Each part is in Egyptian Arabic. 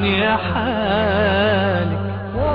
الدنيا حالك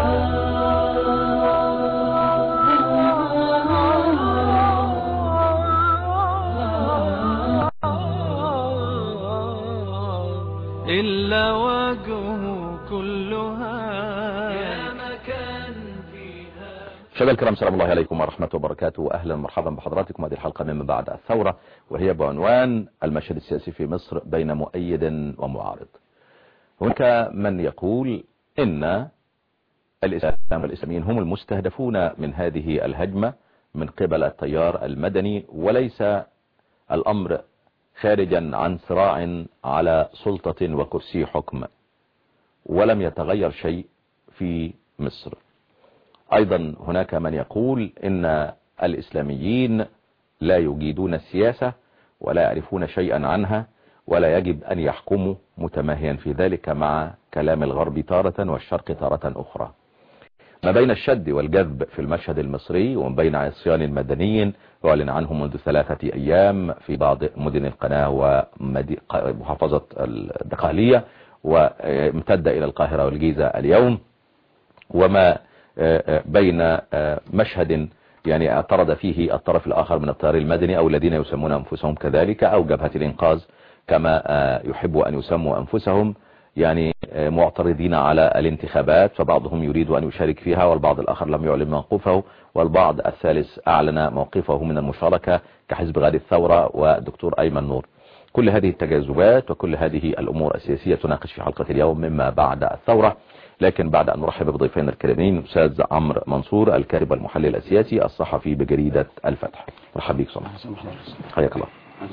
إلا وجهه كلها يا مكان فيها شباب الكرام سلام الله عليكم ورحمة وبركاته أهلا ومرحبا بحضراتكم هذه الحلقة من بعد الثورة وهي بعنوان المشهد السياسي في مصر بين مؤيد ومعارض هناك من يقول إن الإسلام والإسلاميين هم المستهدفون من هذه الهجمة من قبل التيار المدني وليس الأمر خارجا عن صراع على سلطة وكرسي حكم ولم يتغير شيء في مصر أيضا هناك من يقول إن الإسلاميين لا يجيدون السياسة ولا يعرفون شيئا عنها ولا يجب أن يحكموا متماهيا في ذلك مع كلام الغرب تارة والشرق تارة أخرى ما بين الشد والجذب في المشهد المصري وما بين عصيان المدنيين يعلن عنه منذ ثلاثة أيام في بعض مدن القناة ومحافظة الدقهلية وامتد إلى القاهرة والجيزة اليوم وما بين مشهد يعني اعترض فيه الطرف الآخر من التيار المدني أو الذين يسمون أنفسهم كذلك أو جبهة الإنقاذ كما يحب أن يسموا أنفسهم يعني معترضين على الانتخابات فبعضهم يريد أن يشارك فيها والبعض الآخر لم يعلن موقفه والبعض الثالث أعلن موقفه من المشاركة كحزب غاد الثورة ودكتور أيمن نور كل هذه التجاذبات وكل هذه الأمور السياسية تناقش في حلقة اليوم مما بعد الثورة لكن بعد أن نرحب بضيفين الكريمين أستاذ عمرو منصور الكاتب والمحلل السياسي الصحفي بجريدة الفتح مرحبا بك صنع حياك الله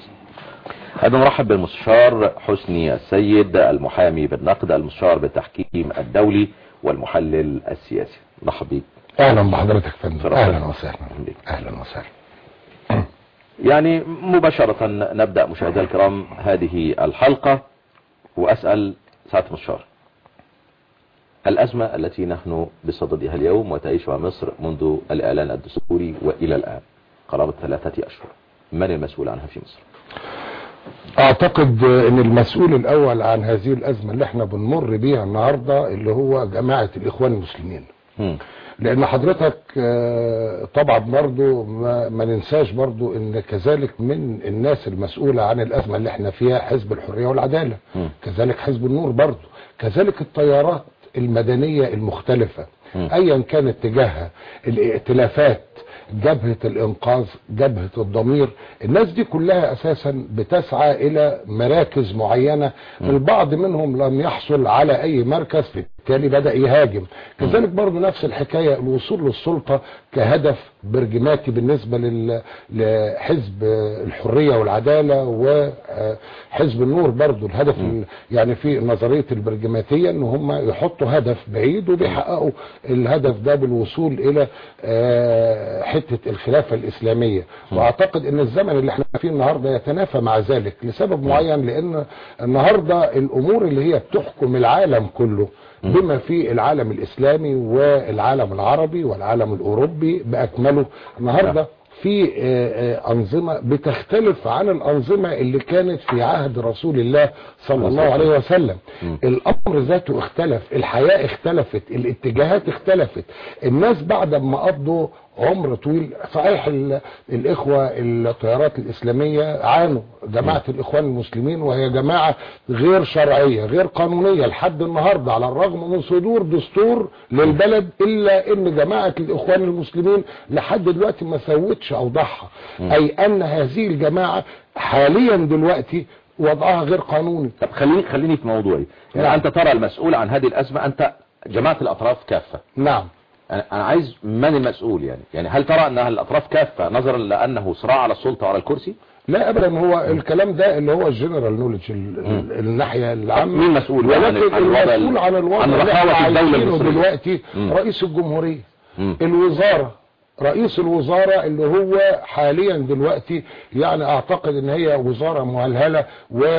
هذا نرحب بالمستشار حسني السيد المحامي بالنقد المستشار بالتحكيم الدولي والمحلل السياسي مرحبا بك اهلا بحضرتك فندم شرفت. اهلا وسهلا بك. اهلا وسهلا يعني مباشرة نبدأ مشاهدينا الكرام هذه الحلقة وأسأل سعادة المستشار الأزمة التي نحن بصددها اليوم وتعيشها مصر منذ الإعلان الدستوري وإلى الآن قرابة ثلاثة أشهر من المسؤول عنها في مصر اعتقد ان المسؤول الاول عن هذه الازمة اللي احنا بنمر بيها النهاردة اللي هو جماعة الاخوان المسلمين هم. لان حضرتك آه، طبعا برضو ما, ما ننساش برضو ان كذلك من الناس المسؤولة عن الازمة اللي احنا فيها حزب الحرية والعدالة مم. كذلك حزب النور برضو كذلك التيارات المدنية المختلفة مم. ايا كان اتجاهها الائتلافات جبهة الانقاذ جبهة الضمير الناس دي كلها اساسا بتسعى الى مراكز معينة البعض منهم لم يحصل على اي مركز بالتالي بدأ يهاجم كذلك برضو نفس الحكاية الوصول للسلطة كهدف برجماتي بالنسبة لل- لحزب الحرية والعدالة وحزب النور برضو الهدف ال- يعني في نظرية البرجماتية ان هم يحطوا هدف بعيد وبيحققوا الهدف ده بالوصول الى آه، حتة الخلافة الاسلامية واعتقد ان الزمن اللي احنا فيه النهاردة يتنافى مع ذلك لسبب معين لان النهاردة الامور اللي هي بتحكم العالم كله بما في العالم الاسلامي والعالم العربي والعالم الاوروبي باكمله النهارده في آه، آه، أنظمة بتختلف عن الأنظمة اللي كانت في عهد رسول الله صلى الله عليه وسلم الأمر ذاته اختلف الحياة اختلفت الاتجاهات اختلفت الناس بعد ما قضوا عمر طويل صحيح ال- الإخوة التيارات الإسلامية عانوا جماعة الإخوان المسلمين وهي جماعة غير شرعية غير قانونية لحد النهاردة على الرغم من صدور دستور للبلد إلا إن جماعة الإخوان المسلمين لحد دلوقتي ما سوتش أوضاعها أي أن هذه الجماعة حاليا دلوقتي وضعها غير قانوني طب خليني خليني في موضوعي يعني نعم. أنت ترى المسؤول عن هذه الأزمة أنت جماعة الأطراف كافة نعم أنا أنا عايز من المسؤول يعني يعني هل ترى أن الأطراف كافة نظرا لأنه صراع على السلطة وعلى الكرسي لا ابدا هو الكلام ده اللي هو الجنرال نولج الناحيه العامه مين مسؤول عن- ولكن عن الوضع ال- المسؤول عن الوضع عن اللي احنا رخاوة الدولة عايشينه المصرية؟ دلوقتي مم. رئيس الجمهوريه مم. الوزاره رئيس الوزارة اللي هو حاليا دلوقتي يعني اعتقد ان هي وزارة مهلهلة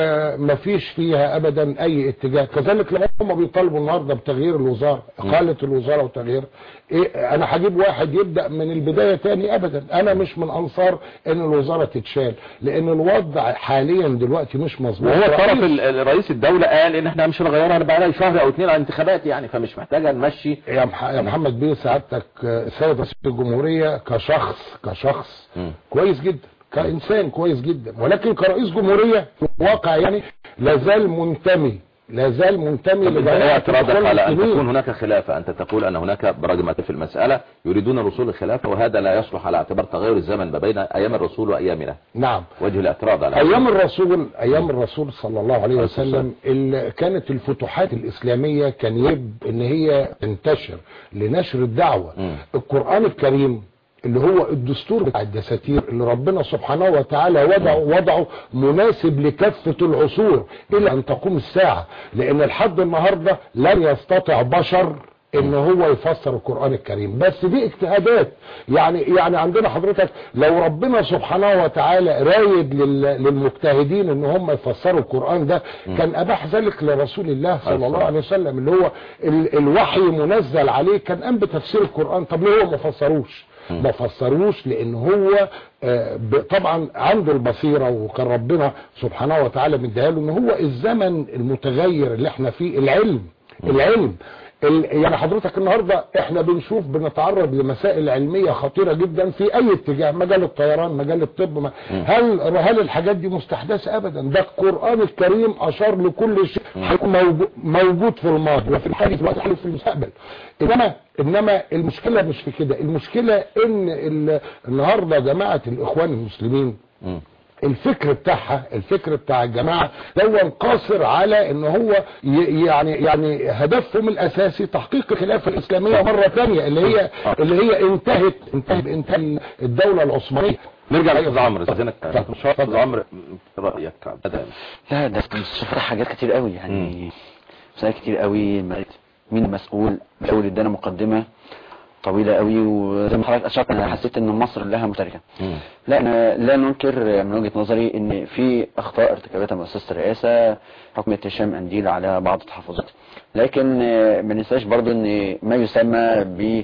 ومفيش فيها ابدا اي اتجاه كذلك لما هم بيطالبوا النهاردة بتغيير الوزارة اقالة الوزارة وتغيير إيه انا هجيب واحد يبدأ من البداية تاني ابدا انا مش من انصار ان الوزارة تتشال لان الوضع حاليا دلوقتي مش مظبوط وهو رئيس- طرف ال- رئيس الدولة قال ان احنا مش هنغيرها بقى لها شهر او اتنين على انتخابات يعني فمش محتاجة نمشي يا مح- يا محمد بيه سعادتك آه، سيد رئيس الجمهورية كشخص كشخص مم. كويس جدا كإنسان كويس جدا ولكن كرئيس جمهورية في الواقع يعني لازال منتمي لازال منتمي طب انت ايه لجماعة اعتراضك الإخوان على ان المسلمين. تكون هناك خلافة انت تقول ان هناك برجمة في المسألة يريدون الوصول للخلافة وهذا لا يصلح على اعتبار تغير الزمن ما بين ايام الرسول وايامنا نعم وجه الاعتراض على ايام الرسول ايام الرسول صلى الله عليه عليه الصلاة وسلم ال- كانت الفتوحات الاسلامية كان يجب ان هي تنتشر لنشر الدعوة مم. القرآن الكريم اللي هو الدستور بتاع الدساتير اللي ربنا سبحانه وتعالى وضعه, وضعه مناسب لكافة العصور الى ان تقوم الساعة لان لحد النهاردة لن يستطيع بشر ان هو يفسر القرآن الكريم بس دي اجتهادات يعني يعني عندنا حضرتك لو ربنا سبحانه وتعالى رايد لل- للمجتهدين ان هم يفسروا القرآن ده كان اباح ذلك لرسول الله صلى الله عليه وسلم اللي هو ال- الوحي منزل عليه كان قام بتفسير القرآن طب ليه هو ما فسروش ما فسروش لان هو آه، ب- طبعا عنده البصيرة وكان ربنا سبحانه وتعالى مديها له ان هو الزمن المتغير اللي احنا فيه العلم العلم ال- يعني حضرتك النهاردة احنا بنشوف بنتعرض لمسائل علمية خطيرة جدا في اي اتجاه مجال الطيران مجال الطب ما هل هل الحاجات دي مستحدثة ابدا ده القرآن الكريم اشار لكل شيء هيكون موجو- موجود في الماضي وفي الحالي في الوقت الحالي في المستقبل انما انما المشكلة مش في كده المشكلة ان ال- النهاردة جماعة الاخوان المسلمين مم. الفكر بتاعها الفكر بتاع الجماعة ده قاصر على ان هو ي- يعني يعني هدفهم الاساسي تحقيق الخلافة الاسلامية مرة تانية اللي هي اللي هي انتهت انتهت بانتهاء الدولة العثمانية نرجع لاستاذ عمرو استاذنك اتفضل. استاذ عمرو رايك بدأ لا ده مستشفى حاجات كتير قوي يعني مسائل كتير قوي مين المسؤول بيحاول ادانا مقدمة طويلة قوي وزي ما حضرتك اشرت انا حسيت ان مصر لها مشتركة مم. لا أنا لا ننكر من وجهة نظري ان في اخطاء ارتكبتها مؤسسة الرئاسة حكم هشام انديل على بعض التحفظات لكن آه، ما ننساش برضو ان ما يسمى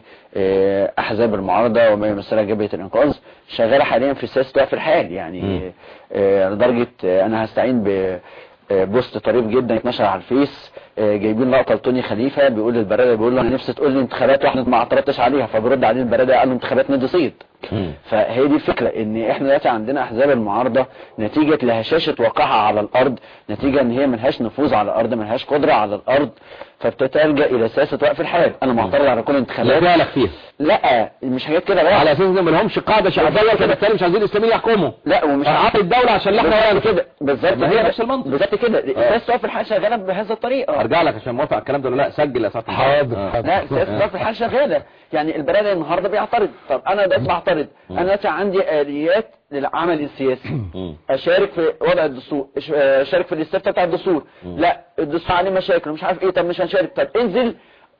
باحزاب المعارضة وما يمثلها جبهة الانقاذ شغالة حاليا في سياسة وقف الحال مم. يعني آه، لدرجة آه، انا هستعين ب آه، بوست طريف جدا اتنشر على الفيس آه، جايبين لقطه لتوني خليفه بيقول للبرادة بيقول له انا نفسي تقول لي انتخابات واحنا ما اعترضتش عليها فبيرد عليه البرادة قال له انتخابات نادي صيد مم. فهي دي الفكرة ان احنا دلوقتي عندنا احزاب المعارضة نتيجة لهشاشة واقعها على الارض نتيجة ان هي ملهاش نفوذ على الارض ملهاش قدرة على الارض فبتتلجأ الى سياسة وقف الحال انا معترض على كل لا انتخابات بالك فيها لا مش حاجات كده بقى على اساس ان ما لهمش قاعده شعبيه فبالتالي مش عايزين الاسلاميين يحكموا لا ومش عاطي الدوله عشان احنا ولا بالظبط كده بالظبط ما هي كده. نفس المنطق. بالظبط كده آه. سياسة وقف الحال شغالة بهذه الطريقة ارجع لك عشان موافق على الكلام ده ولا لا سجل يا سعاده حاضر، آه. حاضر. لا سياسة ضرب الحال شغالة يعني البرادة النهاردة بيعترض طب انا دلوقتي بعترض انا دلوقتي عندي اليات للعمل السياسي مم. اشارك في وضع الدستور أش- اشارك في الاستفتاء بتاع الدستور لا الدستور عليه مشاكل مش عارف ايه طب مش هنشارك طب انزل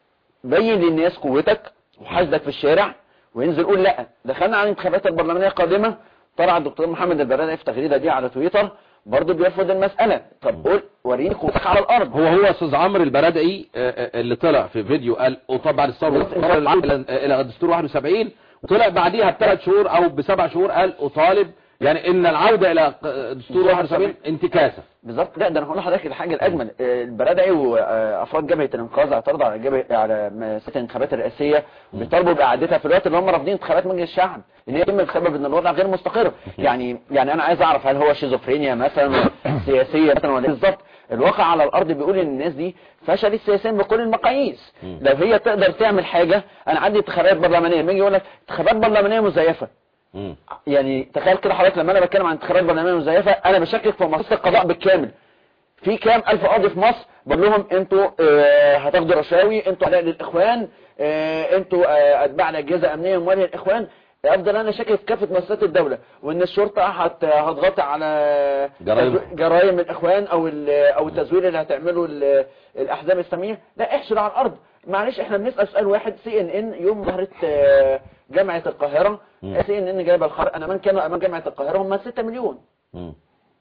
بين للناس قوتك وحشدك في الشارع وانزل قول لا دخلنا على الانتخابات البرلمانيه القادمه طلع الدكتور محمد البرادعي في تغريده دي على تويتر برضه بيرفض المساله طب قول وريني قوتك على الارض هو هو استاذ عمرو البرادعي آه، آه، اللي طلع في فيديو قال وطبعا بعد الثوره الثورة العامة الى الى دستور 71 وطلع بعديها بثلاث شهور او بسبع شهور قال اطالب يعني ان العوده الى ق- دستور 71 انتكاسه بالظبط لا ده انا هقول لحضرتك الحاجه الاجمل آه، البرادعي وافراد جبهه الانقاذ اعترضوا على جبهه على مساله الانتخابات الرئاسيه بيطالبوا باعادتها في الوقت اللي هم رافضين انتخابات مجلس الشعب ان هي يتم بسبب ان الوضع غير مستقر يعني يعني انا عايز اعرف هل هو شيزوفرينيا مثلا سياسيه مثلا ولا إيه بالظبط الواقع على الارض بيقول ان الناس دي فشلت سياسيا بكل المقاييس لو هي تقدر تعمل حاجه انا عندي انتخابات برلمانيه لما يجي يقول لك انتخابات برلمانيه مزيفه مم. يعني تخيل كده حضرتك لما انا بتكلم عن انتخابات برلمانيه مزيفه انا بشكك في مؤسسه القضاء بالكامل في كام الف قاضي في مصر بقول لهم انتوا آه، هتاخدوا رشاوي انتوا اعداء للاخوان آه، انتوا آه، اتباع الاجهزه امنيه مواليه للاخوان افضل انا شاكك في كافه مؤسسات الدوله وان الشرطه هت هتغطي على جرائم. تزوي- جرائم الاخوان او ال- او التزوير اللي هتعمله ال- الاحزاب الاسلاميه لا احشر على الارض معلش احنا بنسال سؤال واحد سي ان ان يوم ظهرت آه، جامعه القاهره سي ان ان جايبه الخبر انا من كانوا امام جامعه القاهره هم 6 مليون مم.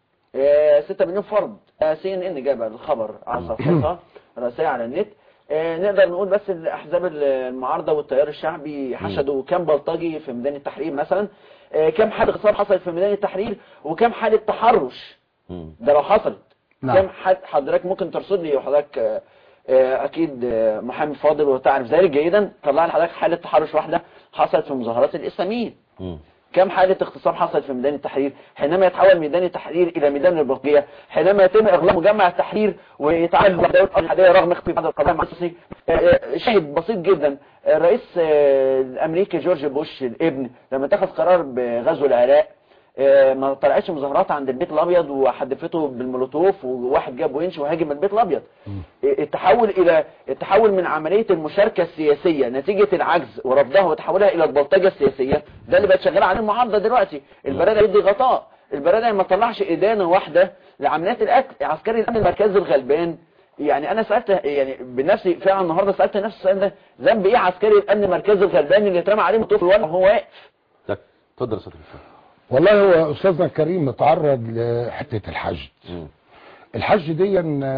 6 مليون فرد سي ان ان جاب الخبر على صفحتها رسائل على النت آه، نقدر نقول بس الاحزاب المعارضه والتيار الشعبي حشدوا كام بلطجي في ميدان التحرير مثلا آه، كام حاله اغتصاب حصلت في ميدان التحرير وكام حاله تحرش مم. ده لو حصلت نعم. كام حد حضرتك ممكن ترصد لي وحضرتك آه، آه، اكيد آه، محامي فاضل وتعرف ذلك جيدا طلع لي حضرتك حاله تحرش واحده حصلت في مظاهرات الاسلاميين مم. كم حالة اغتصاب حصلت في ميدان التحرير حينما يتحول ميدان التحرير إلى ميدان البلطجية حينما يتم إغلاق مجمع التحرير ويتعامل مع دولة الحدية رغم اختلاف بعض القضايا مع السيسي آه، آه، شاهد بسيط جدا الرئيس آه، الأمريكي جورج بوش الابن لما اتخذ قرار بغزو العراق آه، ما طلعتش مظاهرات عند البيت الابيض وحدفته بالمولوتوف وواحد جاب وينش وهاجم البيت الابيض آه، التحول الى التحول من عمليه المشاركه السياسيه نتيجه العجز ورفضها وتحولها الى البلطجه السياسيه ده اللي بقت شغاله عليه المعارضه دلوقتي البرادة يدي غطاء البرادة ما طلعش ادانه واحده لعمليات القتل عسكري الامن المركزي الغلبان يعني انا سالت يعني بنفسي فعلا النهارده سالت نفسي السؤال ده ذنب ايه عسكري الامن المركزي الغلبان اللي اترمى عليه طفل وهو واقف طيب، اتفضل يا استاذ هشام. والله هو استاذنا الكريم متعرض لحته الحشد مم. الحج دي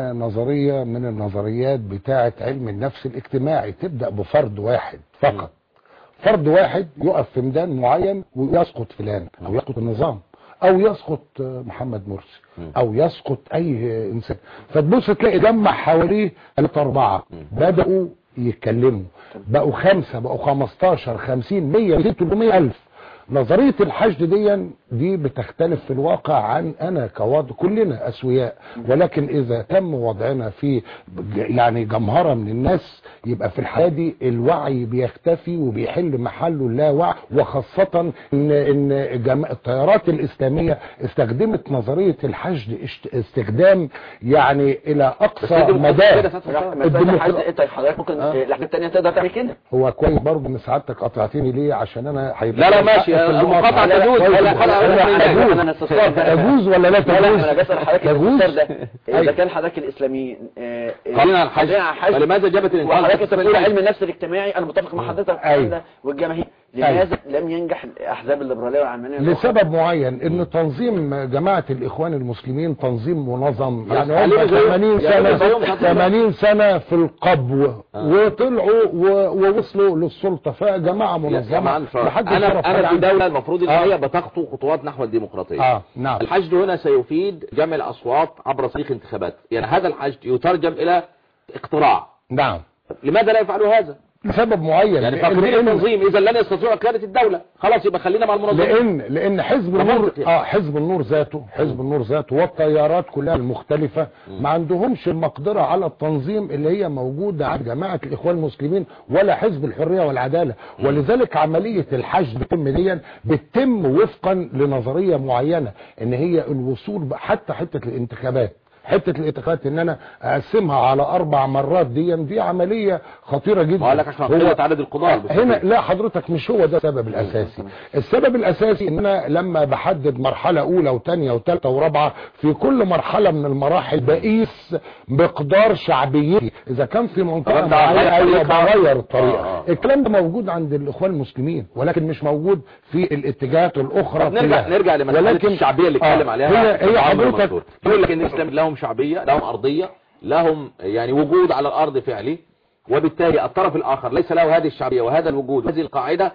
نظرية من النظريات بتاعة علم النفس الاجتماعي تبدأ بفرد واحد فقط فرد واحد يقف في ميدان معين ويسقط فلان او يسقط النظام او يسقط محمد مرسي او يسقط اي انسان فتبص تلاقي جمع حواليه ثلاثة اربعة بدأوا يتكلموا بقوا خمسة بقوا خمستاشر خمسين مية ميتين تلتمية الف نظرية الحشد دي دي بتختلف في الواقع عن انا كوضع كلنا اسوياء ولكن اذا تم وضعنا في ج- يعني جمهرة من الناس يبقى في الحالة دي الوعي بيختفي وبيحل محله اللاوعي وخاصة ان ان جم... التيارات الاسلامية استخدمت نظرية الحشد اشت- استخدام يعني الى اقصى دي مدى كده يا أستاذ حسام. مسألة الديمقراطية. حد انت حضرتك ممكن الحاجات التانية تقدر تعمل كده هو كويس برضه ان سعادتك قطعتني ليه عشان انا هيبقى لا لا لي حق ماشي في المقاطعة. المقاطعة لا، لا، تجوز كويس. لا لا خلاص أنا أنا أجوز. انا استفسار تجوز ولا لا لا لا تجوز انا بسال حضرتك تجوز الاستفسار ده اذا أيوة. كان حضرتك الاسلاميين آه، آه، خلينا على الحج. خلينا على الحج فلماذا جابت الانقاذ وحضرتك انت في بتقول الحج؟ علم النفس الاجتماعي انا متفق مع حضرتك في الكلام أيوة. ده والجماهير لماذا لم ينجح الاحزاب الليبراليه والعلمانيه الأخرى؟ لسبب معين ان تنظيم جماعة الاخوان المسلمين تنظيم منظم يعني هم علموا زيهم. 80 يعني زيهم سنة شاطرين. 80 سنة في القبو وطلعوا و- ووصلوا للسلطة فجماعة يا منظمة جماعة الفرق. محدش انا يعرف انا في عنها. دولة المفروض ان آه. هي بتخطو خطوات نحو الديمقراطية اه نعم الحشد هنا سيفيد جمع الاصوات عبر صريخ انتخابات يعني هذا الحشد يترجم الى اقتراع نعم لماذا لا يفعلوا هذا لسبب معين يعني لأن- فاقدين التنظيم اذا لن يستطيعوا قيادة الدولة خلاص يبقى خلينا مع المنظمين لان لان حزب ده النور منطق يعني. اه حزب النور ذاته حزب النور ذاته والتيارات كلها المختلفه ما عندهمش المقدره على التنظيم اللي هي موجوده عند جماعه الاخوان المسلمين ولا حزب الحريه والعداله ولذلك عمليه الحشد بتتم دي بتتم وفقا لنظريه معينه ان هي الوصول ب- حتى حته الانتخابات حته الانتخابات ان انا اقسمها على اربع مرات دي دي عمليه خطيره جدا ما قال لك عشان قلة عدد القضاة هنا لا حضرتك مش هو ده السبب الاساسي السبب الاساسي ان انا لما بحدد مرحله اولى وثانيه وثالثه ورابعه في كل مرحله من المراحل بقيس مقدار شعبيتي اذا كان في منطقه طب أنت غيرت معينه ايوه طريقة. بغير الطريقه آه، آه. الكلام ده موجود عند الاخوان المسلمين ولكن مش موجود في الاتجاهات الاخرى طب نرجع كلها. نرجع لمسألة ولكن- الشعبية اللي آه، اتكلم عليها هي هي عمرو حضرتك منصور. يقول لك ان الاسلام لهم شعبية لهم ارضية لهم يعني وجود على الارض فعلي وبالتالي الطرف الاخر ليس له هذه الشعبية وهذا الوجود هذه القاعدة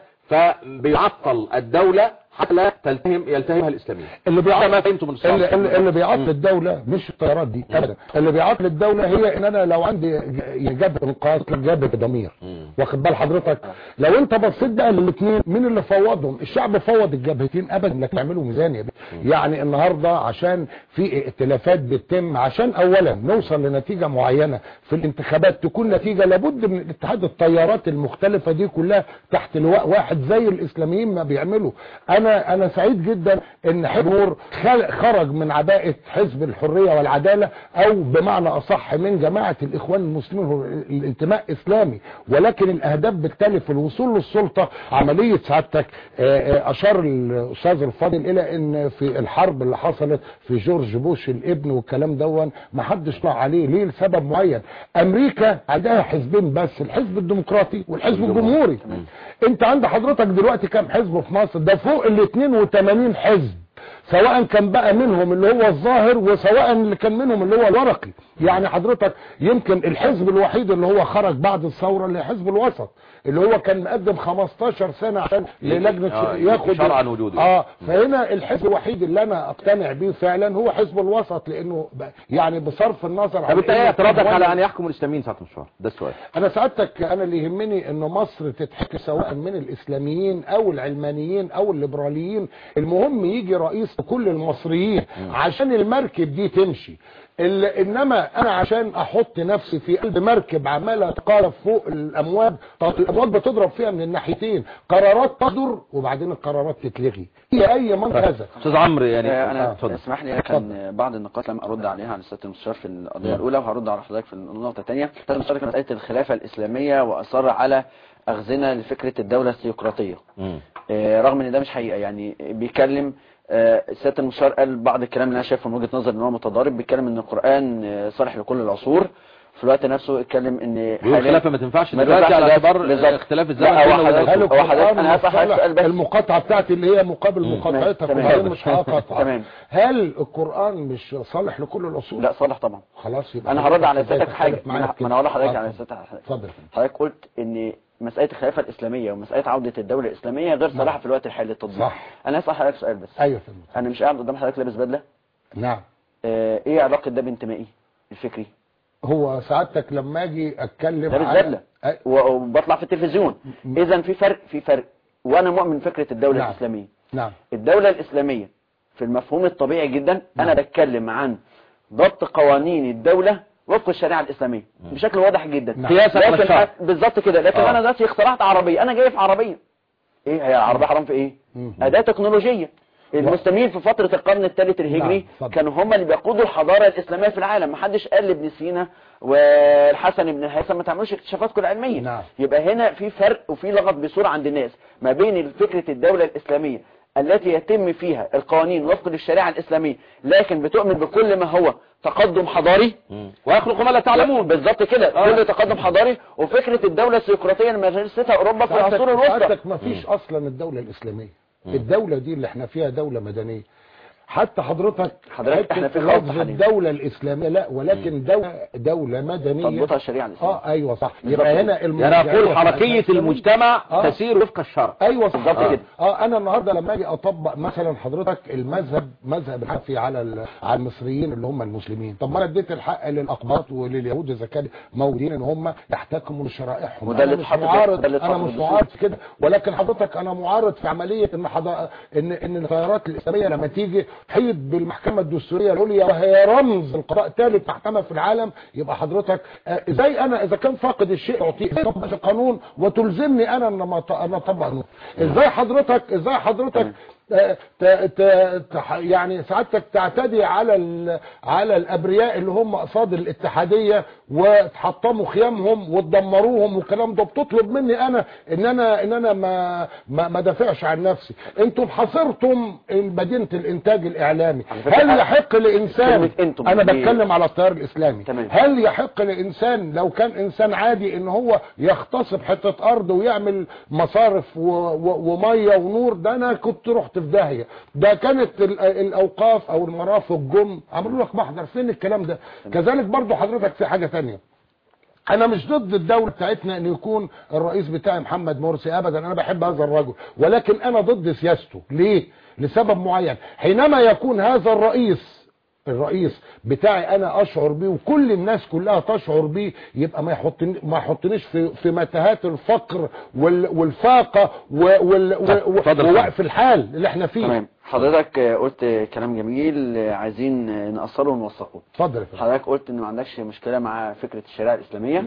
فبيعطل الدولة حتى لا تلتهم يلتهمها الاسلاميين اللي هذا بيعطل ما فهمته من الصالح اللي, اللي, اللي بيعطل الدولة مش الطيارات دي ابدا اللي بيعطل الدولة هي ان انا لو عندي ج- جبهة انقاذ جبهة ضمير واخد بال حضرتك لو انت بصيت بقى للاثنين مين اللي فوضهم الشعب فوض الجبهتين ابدا لكن يعملوا ميزان يا بيه. يعني النهاردة عشان في ائتلافات بتتم عشان اولا نوصل لنتيجة معينة في الانتخابات تكون نتيجة لابد من اتحاد التيارات المختلفة دي كلها تحت لواء واحد زي الاسلاميين ما بيعملوا انا انا سعيد جدا ان حزب نور خل- خرج من عباءة حزب الحرية والعدالة او بمعنى اصح من جماعة الاخوان المسلمين هو الانتماء اسلامي ولكن ولكن الاهداف بتختلف الوصول للسلطه عمليه سعادتك آه، آه، اشار الاستاذ الفاضل الى ان في الحرب اللي حصلت في جورج بوش الابن والكلام دون ما حدش طلع عليه ليه لسبب معين امريكا عندها حزبين بس الحزب الديمقراطي والحزب الجمهوري انت عند حضرتك دلوقتي كام حزب في مصر ده فوق ال 82 حزب سواء كان بقى منهم اللي هو الظاهر وسواء اللي كان منهم اللي هو الورقي يعني حضرتك يمكن الحزب الوحيد اللي هو خرج بعد الثورة اللي حزب الوسط اللي هو كان مقدم 15 سنة عشان للجنة آه، ياخد شرعا وجوده. اه فهنا الحزب الوحيد اللي انا اقتنع بيه فعلا هو حزب الوسط لانه ب- يعني بصرف النظر طب انت إنه ايه اعتراضك كان على مولد- ان يحكم الاسلاميين ساعه المشوار ده السؤال انا سعادتك انا اللي يهمني ان مصر تتحكي سواء من الاسلاميين او العلمانيين او الليبراليين المهم يجي رئيس لكل المصريين عشان المركب دي تمشي ال- انما انا عشان احط نفسي في قلب مركب عماله تقارب فوق الامواج طب الامواج بتضرب فيها من الناحيتين قرارات تصدر وبعدين القرارات تتلغي هي اي من هذا استاذ عمرو يعني آه، انا اتفضل اسمح لي كان بعض النقاط لم ارد عليها على سياده المستشار في القضيه الاولى وهرد على حضرتك في النقطه الثانيه سياده المستشار في مساله الخلافه الاسلاميه واصر على اخذنا لفكره الدوله الثيوقراطيه مم. آه، رغم ان ده مش حقيقه يعني بيتكلم آه، سياده المستشار قال بعض الكلام اللي انا شايفه من وجهه نظر ان هو متضارب بيتكلم ان القران آه، صالح لكل العصور في الوقت نفسه اتكلم ان بيقول الخلافه ما تنفعش ما دلوقتي تنفعش على دلوقتي. اعتبار بالظبط. اختلاف الزمن لا، هو بينه حضرتك- وبين هل هو حضرتك- القرآن أنا هسأل حضرتك مصطلح سؤال بس. المقاطعة بتاعتي اللي هي مقابل مقاطعتك تمام. وبعدين مش هقطع تمام. هل القرآن مش صالح لكل الأصول؟ لا صالح طبعا خلاص يبقى انا هرد على إزاي سيادتك حاجه تختلف معايا ما في انا هقول لحضرتك كده؟ على آه، سيادتك اتفضل حضرتك قلت ان مساله الخلافه الاسلاميه ومساله عوده الدوله الاسلاميه غير صالحه في الوقت الحالي للتطبيق صح. انا هسال حضرتك سؤال بس ايوه فهمت انا مش قاعد قدام حضرتك لابس بدله نعم آه، ايه علاقه ده بانتمائي الفكري هو سعادتك لما اجي اتكلم لابس على- بدله أي- و- وبطلع في التلفزيون اذا في فرق في فرق وانا مؤمن فكره الدوله نعم. الاسلاميه نعم الدولة الإسلامية في المفهوم الطبيعي جدا أنا بتكلم عن ضبط قوانين الدولة وفق الشريعة الإسلامية بشكل واضح جدا نعم. قياسا على لكن الشرع. أ- بالظبط كده لكن آه. أنا دلوقتي اخترعت عربية أنا جاي في عربية إيه هي العربية حرام في إيه؟ مم. أداة تكنولوجية المسلمين في فترة القرن الثالث الهجري نعم، اتفضل. كانوا هم اللي بيقودوا الحضارة الإسلامية في العالم محدش قال لابن سينا والحسن بن الهيثم ما تعملوش اكتشافاتكم العلمية نعم. يبقى هنا في فرق وفي لغط بصورة عند الناس ما بين فكرة الدولة الإسلامية التي يتم فيها القوانين وفق للشريعة الإسلامية لكن بتؤمن بكل ما هو تقدم حضاري مم. ويخلق ما لا تعلمون بالظبط كده كل تقدم حضاري وفكرة الدولة السيقراطية اللي مارستها أوروبا في العصور سعادتك الوسطى سعادتك ما فيش اصلا الدولة الاسلامية الدولة دي اللي احنا فيها دولة مدنية حتى حضرتك حضرتك احنا حتة في خلط لفظ حاليا. الدولة الإسلامية لا ولكن دولة دولة مدنية تضبطها الشريعة الإسلامية اه ايوه صح بالظبط يبقى كده. هنا يعني المرجعية اقول بتاعت حركيه الإسلام. المجتمع آه. تسير وفق الشرع ايوه صح بالظبط آه. كده. اه انا النهارده لما اجي اطبق مثلا حضرتك المذهب مذهب الحنفي على ال- على المصريين اللي هم المسلمين طب ما انا اديت الحق للاقباط ولليهود اذا كانوا موجودين ان هم يحتكموا لشرائعهم وده انا اللي مش اتحط في- معارض ده اللي انا اتحط مش في الدستور. معارض في كده ولكن حضرتك انا معارض في عمليه ان حضر... ان ان التيارات الاسلاميه لما تيجي تحيط بالمحكمه الدستوريه العليا وهي رمز القضاء ثالث محكمه في العالم يبقى حضرتك آه، ازاي انا اذا كان فاقد الشيء اعطيه ازاي تطبق القانون وتلزمني انا ان ما ط- انا اطبق القانون ازاي حضرتك ازاي حضرتك آه، ت- ت- تح- يعني سعادتك تعتدي على ال- على الابرياء اللي هم قصاد الاتحاديه وتحطموا خيامهم وتدمروهم والكلام ده بتطلب مني انا ان انا ان انا ما ما, ما دافعش عن نفسي انتم حصرتم مدينه الانتاج الاعلامي على فكرة هل أنا- يحق لانسان كلمة أنتم انا دي- بتكلم على التيار الاسلامي تمام. هل يحق لانسان لو كان انسان عادي ان هو يغتصب حته ارض ويعمل مصارف و... و... وميه ونور ده انا كنت رحت في داهيه ده كانت ال... الاوقاف او المرافق جم عملوا لك محضر فين الكلام ده كذلك برضو حضرتك في حاجه تانية انا مش ضد الدولة بتاعتنا ان يكون الرئيس بتاعي محمد مرسي ابدا انا بحب هذا الرجل ولكن انا ضد سياسته ليه لسبب معين حينما يكون هذا الرئيس الرئيس بتاعي انا اشعر بيه وكل الناس كلها تشعر بيه يبقى ما يحطني ما يحطنيش في في متاهات الفقر وال والفاقه وال وال طيب، اتفضل. ووقف الحال اللي احنا فيه تمام حضرتك آه، قلت كلام جميل آه، عايزين آه، نأصله ونوثقه اتفضل يا فندم. حضرتك قلت ان ما عندكش مشكلة مع فكرة الشريعة الإسلامية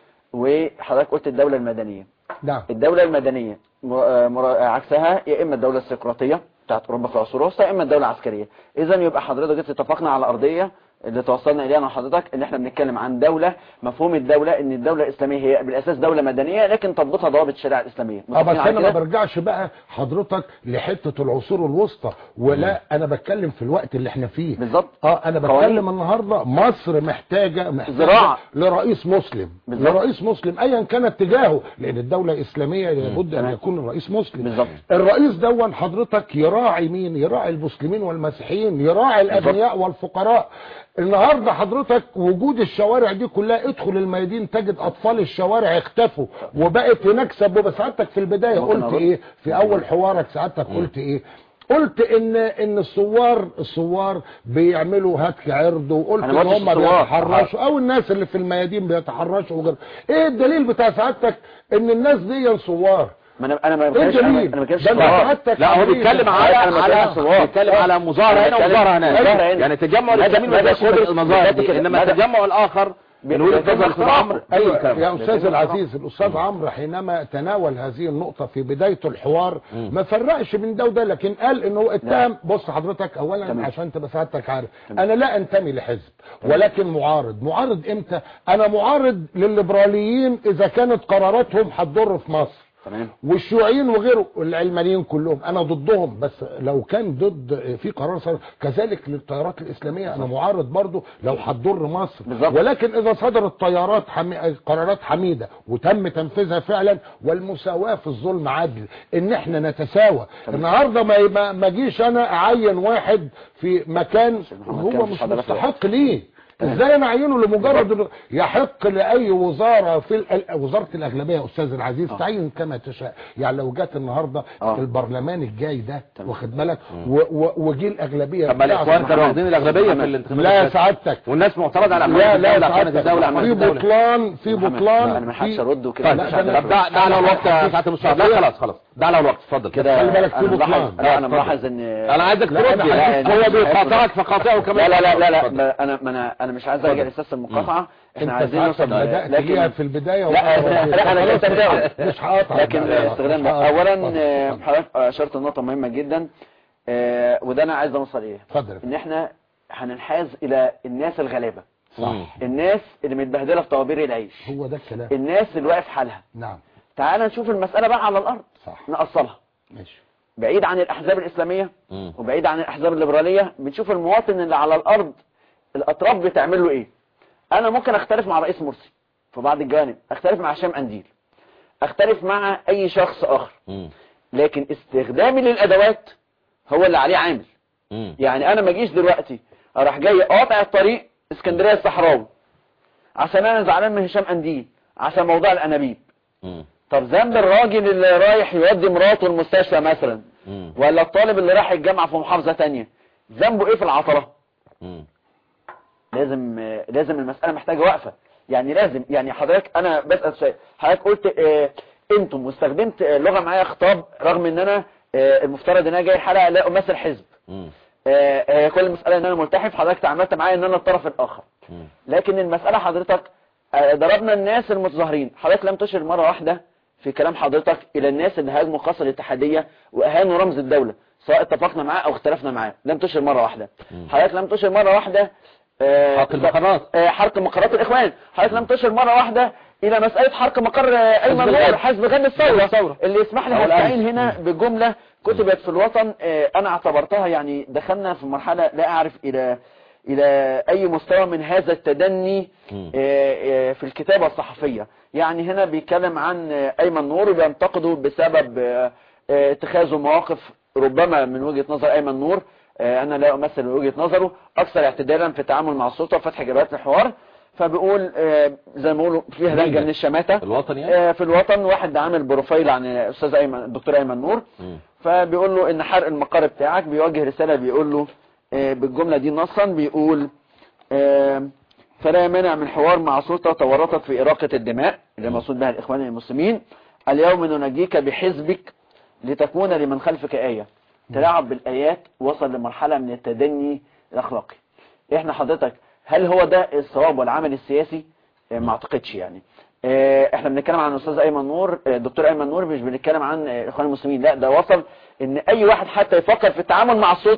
وحضرتك قلت الدولة المدنية نعم الدولة المدنية مر- آه، مر- آه، عكسها يا إما الدولة السقراطية بتاعت أوروبا في العصور الوسطى يا إما الدولة العسكرية إذا يبقى حضرتك اتفقنا على أرضية اللي توصلنا اليه انا وحضرتك ان احنا بنتكلم عن دولة مفهوم الدولة ان الدولة الاسلامية هي بالاساس دولة مدنية لكن تضبطها ضوابط الشريعة الاسلامية اه بس متفقين على انا ما كده؟ برجعش بقى حضرتك لحته العصور الوسطى ولا انا بتكلم في الوقت اللي احنا فيه بالظبط. اه انا قوانين. بتكلم النهارده مصر محتاجه محتاجه زراعة. لرئيس مسلم بالظبط. لرئيس مسلم ايا كان اتجاهه لان الدوله الاسلاميه لابد ان تمام. يكون الرئيس مسلم بالظبط. الرئيس دون حضرتك يراعي مين يراعي المسلمين والمسيحيين يراعي الاغنياء والفقراء النهارده حضرتك وجود الشوارع دي كلها ادخل الميادين تجد اطفال الشوارع اختفوا وبقت هناك سبوبه سعادتك في البدايه ممكن قلت أرد؟ ايه في اول حوارك سعادتك قلت ايه قلت ان ان الثوار الثوار بيعملوا هتك عرض وقلت أنا ان ما قلتش هم الثوار. بيتحرشوا او الناس اللي في الميادين بيتحرشوا وغيره ايه الدليل بتاع سعادتك ان الناس دي ثوار ما انا انا ما ايه بتكلمش انا الدليل ما بتكلمش ده انت ثوار. سعادتك لا هو عملية بيتكلم على أنا بتكلم على ثوار. بيتكلم على مظاهره هنا بتكلم- ومظاهره هناك مظاهرة هنا. يعني التجمع ماذا- الاسلامي ما ماذا يدخلش قدر- المظاهر ماذا دي كده؟ انما ماذا- التجمع الاخر من وجهه بيتم نظر الاستاذ اختراق. عمرو ايوه أي كلام. يا استاذ بيتم العزيز الاستاذ عمرو حينما تناول هذه النقطه في بدايه الحوار ما فرقش بين ده وده لكن قال انه اتهم بص حضرتك اولا تمام. عشان تبقى سعادتك عارف انا لا انتمي لحزب ولكن معارض معارض امتى انا معارض للليبراليين اذا كانت قراراتهم هتضر في مصر تمام والشيوعيين وغيره العلمانيين كلهم انا ضدهم بس لو كان ضد في قرار صدر كذلك للتيارات الاسلاميه انا معارض برضه لو هتضر مصر بالظبط. ولكن اذا صدرت تيارات حمي... قرارات حميده وتم تنفيذها فعلا والمساواه في الظلم عدل ان احنا نتساوى النهارده ما ما ما اجيش انا اعين واحد في مكان محمد كان هو في مش حضرتك مستحق ليه ازاي انا اعينه لمجرد انه يحق لاي وزاره في ال- وزاره الاغلبيه يا استاذ العزيز تعين كما تشاء يعني لو جت النهارده آه. البرلمان الجاي ده تمام. واخد بالك و- و- وجي الاغلبيه طب ما بتاعته الاخوان كانوا محمد. واخدين الاغلبيه في الانتخابات لا اللي فاتت. سعادتك والناس معترض على لا اعمال لا الدوله اعمال سعادتك الدوله اعمال في الدوله بطلان في محمد، بطلان لا، أنا ما حدش في- أرد وكده، طيب مش هقدر طب ده ده على الوقت يا ساعه المستشار لا خلاص خلاص ده على الوقت اتفضل كده خلي بالك في انا بطلان. ملاحظ لا انا اتفضل. ملاحظ ان انا عايزك لا، ترد أنا يعني عايز- هو مش بيقاطعك فقاطعه كمان لا لا لا لا, لا اتفضل. ما انا ما انا انا مش عايز ارجع لاساس المقاطعه احنا انت عايزين سعادتك نوصل بدات ليها في البدايه لا لا انا جبت الدعوه مش هقطع لكن لا، استخدام مش هقطع. اولا اتفضل، آه، اتفضل. حضرتك اشرت نقطه مهمه جدا آه، وده انا عايز اوصل ايه اتفضل ان احنا هننحاز الى الناس الغلابه صح الناس اللي متبهدله في طوابير العيش هو ده الكلام الناس اللي واقف حالها نعم تعال نشوف المساله بقى على الارض صح نأصلها ماشي بعيد عن الاحزاب الاسلاميه مم. وبعيد عن الاحزاب الليبراليه بنشوف المواطن اللي على الارض الاطراف بتعمل له ايه انا ممكن اختلف مع رئيس مرسي في بعض الجوانب اختلف مع هشام انديل اختلف مع اي شخص اخر مم. لكن استخدامي للادوات هو اللي عليه عامل مم. يعني انا ما اجيش دلوقتي اروح جاي قاطع الطريق اسكندريه الصحراوي عشان انا زعلان من هشام انديل عشان موضوع الانابيب مم. طب ذنب الراجل اللي رايح يودي مراته المستشفى مثلا مم. ولا الطالب اللي راح الجامعه في محافظه تانية ذنبه ايه في العطله مم. لازم لازم المساله محتاجه وقفه يعني لازم يعني حضرتك انا بسال سؤال حضرتك قلت آه، انتم واستخدمت آه، لغه معايا خطاب رغم ان انا آه، المفترض ان انا جاي حلقه لا امثل حزب مم. آه، آه، كل المساله ان انا ملتحف حضرتك تعاملت معايا ان انا الطرف الاخر مم. لكن المساله حضرتك آه، ضربنا الناس المتظاهرين حضرتك لم تشر مره واحده في كلام حضرتك الى الناس اللي هاجموا قصر الاتحاديه واهانوا رمز الدوله سواء اتفقنا معاه او اختلفنا معاه لم تشر مره واحده حضرتك لم تشر مره واحده آه، حرق المقرات. آه، حرق مقرات الاخوان حضرتك لم تشر مره واحده الى مساله حرق مقر آه، ايمن حزب نور الغد. حزب غد الثوره اللي يسمح لي أو الأمس. استعين هنا بجمله كتبت في الوطن آه، انا اعتبرتها يعني دخلنا في مرحله لا اعرف الى الى اي مستوى من هذا التدني مم. آه، آه، في الكتابه الصحفيه يعني هنا بيتكلم عن آه، ايمن نور وبينتقده بسبب آه، آه، اتخاذه مواقف ربما من وجهه نظر ايمن نور آه، انا لا امثل من وجهه نظره اكثر اعتدالا في التعامل مع السلطه وفتح جبهات الحوار فبيقول آه، زي ما بيقولوا فيها لهجه من الشماته الوطن يعني آه، في الوطن واحد عامل بروفايل عن الاستاذ ايمن الدكتور ايمن نور مم. فبيقول له ان حرق المقر بتاعك بيوجه رسالة بيقول له آه، بالجملة دي نصا بيقول آه، فلا مانع من حوار مع سلطة تورطت في إراقة الدماء اللي مقصود بها الإخوان المسلمين اليوم ننجيك بحزبك لتكون لمن خلفك آية تلاعب بالآيات وصل لمرحلة من التدني الأخلاقي احنا حضرتك هل هو ده الصواب والعمل السياسي آه، ما اعتقدش يعني آه، احنا بنتكلم عن الاستاذ ايمن نور آه، الدكتور ايمن نور مش بنتكلم عن آه، الاخوان المسلمين لا ده وصل ان اي واحد حتى يفكر في التعامل مع السلطة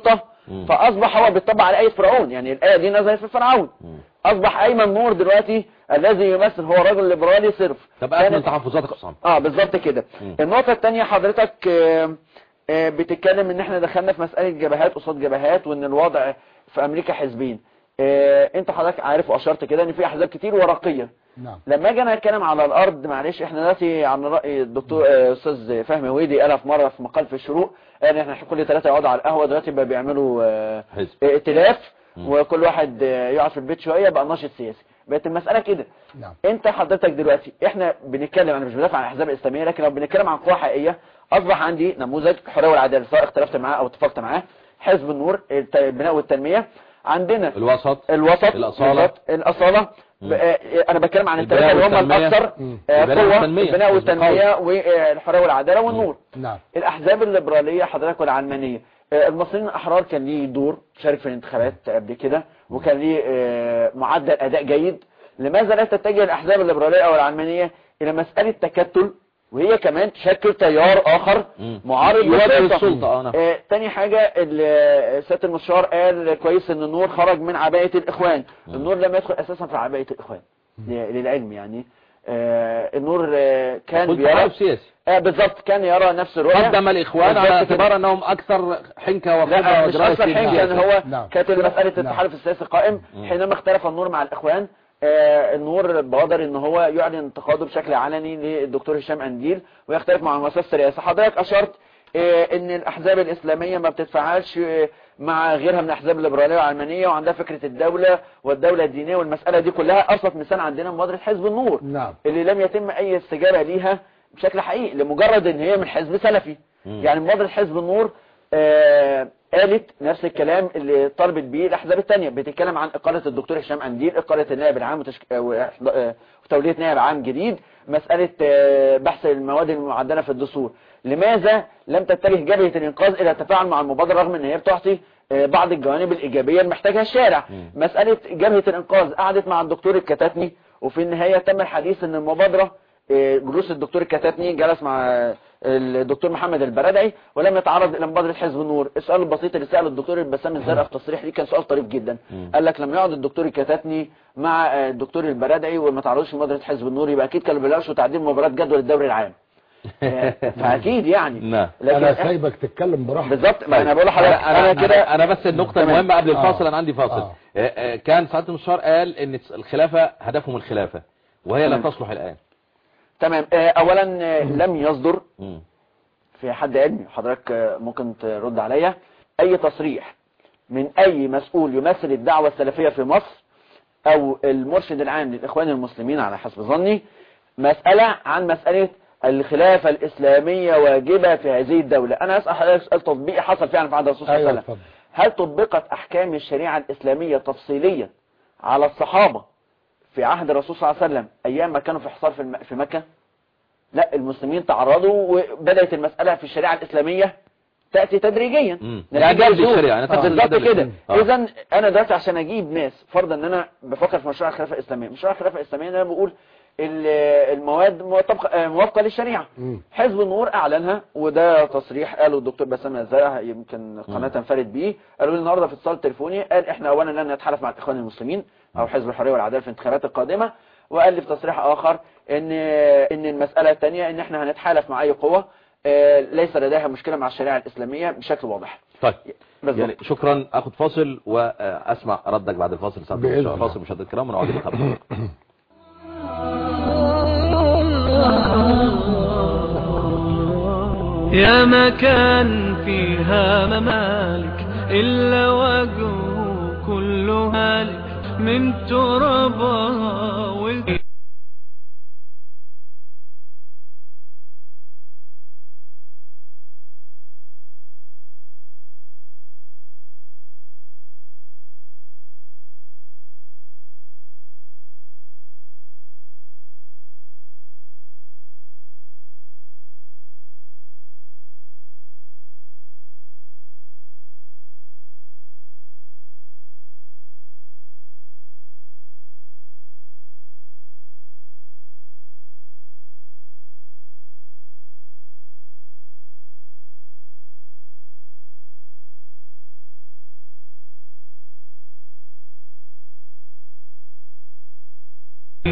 مم. فاصبح هو بيطبق على ايه فرعون يعني الايه دي نزلت في فرعون مم. اصبح ايمن نور دلوقتي الذي يمثل هو رجل ليبرالي صرف طب كانت- اكمل تحفظاتك يا حسام اه بالظبط كده مم. النقطة التانية حضرتك آه، آه، بتتكلم ان احنا دخلنا في مسألة جبهات قصاد جبهات وان الوضع في امريكا حزبين آه، انت حضرتك عارف واشرت كده ان في احزاب كتير ورقية نعم لما اجي انا اتكلم على الارض معلش احنا دلوقتي عن راي الدكتور آه، استاذ فهمي ويدي قالها في مره في مقال في الشروق قال احنا كل ثلاثه يقعدوا على القهوه دلوقتي بقى بيعملوا آه، حزب ائتلاف مم. وكل واحد آه، يقعد في البيت شويه بقى ناشط سياسي بقت المساله كده نعم انت حضرتك دلوقتي احنا بنتكلم انا مش بدافع عن الاحزاب الاسلاميه لكن لو بنتكلم عن قوى حقيقيه اصبح عندي نموذج الحريه والعداله سواء اختلفت معاه او اتفقت معاه حزب النور الت- البناء والتنميه عندنا الوسط الوسط الأصالة. بالظبط، الأصالة مم. ب- آه، أنا بتكلم عن البناء الثلاثة اللي هم والتنمية. الأكثر مم. آه، البناء قوة والتنمية. البناء والتنمية والحرية والعدالة والنور نعم الأحزاب الليبرالية حضرتك والعلمانية آه، المصريين الأحرار كان ليه دور شارك في الانتخابات قبل كده وكان ليه آه، معدل أداء جيد لماذا لا تتجه الأحزاب الليبرالية أو العلمانية إلى مسألة تكتل وهي كمان تشكل تيار آخر مم. معارض يوصل للسلطة. للسلطة، آه، نعم. آه، تاني حاجة ال- سيادة المستشار قال كويس ان النور خرج من عباية الاخوان النور لم يدخل اساسا في عباية الاخوان ل- للعلم يعني آه، النور آه، كان قلت بيرى حزب سياسي آه، بالظبط كان يرى نفس الرؤية قدم الاخوان بالظبط على كده. اعتبار انهم اكثر حنكه وخبره لا مش ودرايه اصلا في حين كان السياسة. هو نعم. كانت مسألة نعم. التحالف السياسي قائم مم. حينما اختلف النور مع الاخوان آه، النور بادر ان هو يعلن انتقاده بشكل علني للدكتور هشام انديل ويختلف مع مؤسسة الرئاسة حضرتك اشرت آه، ان الاحزاب الاسلامية ما بتتفاعلش آه، مع غيرها من الاحزاب الليبرالية والعلمانية وعندها فكرة الدولة والدولة الدينية والمسألة دي كلها ابسط مثال عندنا مبادرة حزب النور نعم اللي لم يتم اي استجابة ليها بشكل حقيقي لمجرد ان هي من حزب سلفي مم. يعني مبادرة حزب النور آه قالت نفس الكلام اللي طلبت بيه الاحزاب التانية بتتكلم عن اقالة الدكتور هشام انديل اقالة النائب العام وتشك... آه، وإحض- آه، وتولية نائب عام جديد مسألة آه، بحث المواد المعدلة في الدستور لماذا لم تتجه جبهة الانقاذ الى التفاعل مع المبادرة رغم ان هي بتعطي آه، بعض الجوانب الايجابية اللي محتاجها الشارع مم. مسألة جبهة الانقاذ قعدت مع الدكتور الكتاتني وفي النهاية تم الحديث ان المبادرة آه، جلوس الدكتور الكتاتني جلس مع آه، الدكتور محمد البردعي ولم يتعرض الى مبادره حزب النور السؤال البسيط اللي ساله الدكتور البسام الزرقاء في تصريح ليه كان سؤال طريف جدا مم. قال لك لما يقعد الدكتور الكتاتني مع آه، الدكتور البردعي وما تعرضوش لمبادره حزب النور يبقى اكيد كانوا بيلاقوا تعديل مباراه جدول الدوري العام آه، فاكيد يعني نعم. انا لكن سايبك تتكلم براحتك بالظبط ما انا بقول لحضرتك انا انا انا كده انا بس النقطه تمام. المهمه قبل آه. الفاصل انا عندي فاصل آه. آه، آه، كان سعاده المستشار قال ان الخلافه هدفهم الخلافه وهي لا تمام. تصلح الان تمام آه، اولا آه، لم يصدر مم. في حد علمي حضرتك آه، ممكن ترد عليا اي تصريح من اي مسؤول يمثل الدعوة السلفية في مصر او المرشد العام للاخوان المسلمين على حسب ظني مسألة عن مسألة الخلافة الاسلامية واجبة في هذه الدولة انا اسأل حضرتك سؤال تطبيقي حصل فعلا في عهد الرسول صلى الله ايوه عليه وسلم اتفضل هل طبقت احكام الشريعة الاسلامية تفصيليا على الصحابة في عهد الرسول صلى الله عليه وسلم ايام ما كانوا في حصار في الم- في مكة لا المسلمين تعرضوا وبدأت المسألة في الشريعة الإسلامية تأتي تدريجيا مم. نتيجة يعني تدرج لظروف. الشريعة، يعني آه، تدرج بالظبط الأدلة. كده آه. إذا أنا دلوقتي عشان أجيب ناس فرضا إن أنا بفكر في مشروع الخلافة الإسلامية مشروع الخلافة الإسلامية إن أنا بقول ال- المواد مطابقة- آه، موافقة للشريعة مم. حزب النور أعلنها وده تصريح قاله الدكتور بسام الزرع يمكن قناة تنفرد بيه قالوا لي النهارده في اتصال تليفوني قال إحنا أولا لن نتحالف مع الإخوان المسلمين أو حزب الحرية والعدالة في الانتخابات القادمة وقال لي في تصريح آخر إن إن المسألة الثانية إن إحنا هنتحالف مع أي قوة آه، ليس لديها مشكلة مع الشريعة الإسلامية بشكل واضح طيب بالظبط. يعني شكرا اخد فاصل واسمع ردك بعد الفاصل سعاده بإذن المستشار. الله. فاصل مشاهدينا الكرام ونعود اليكم يا مكان فيها ممالك إلا وجهه كل هالك من ترابها وال-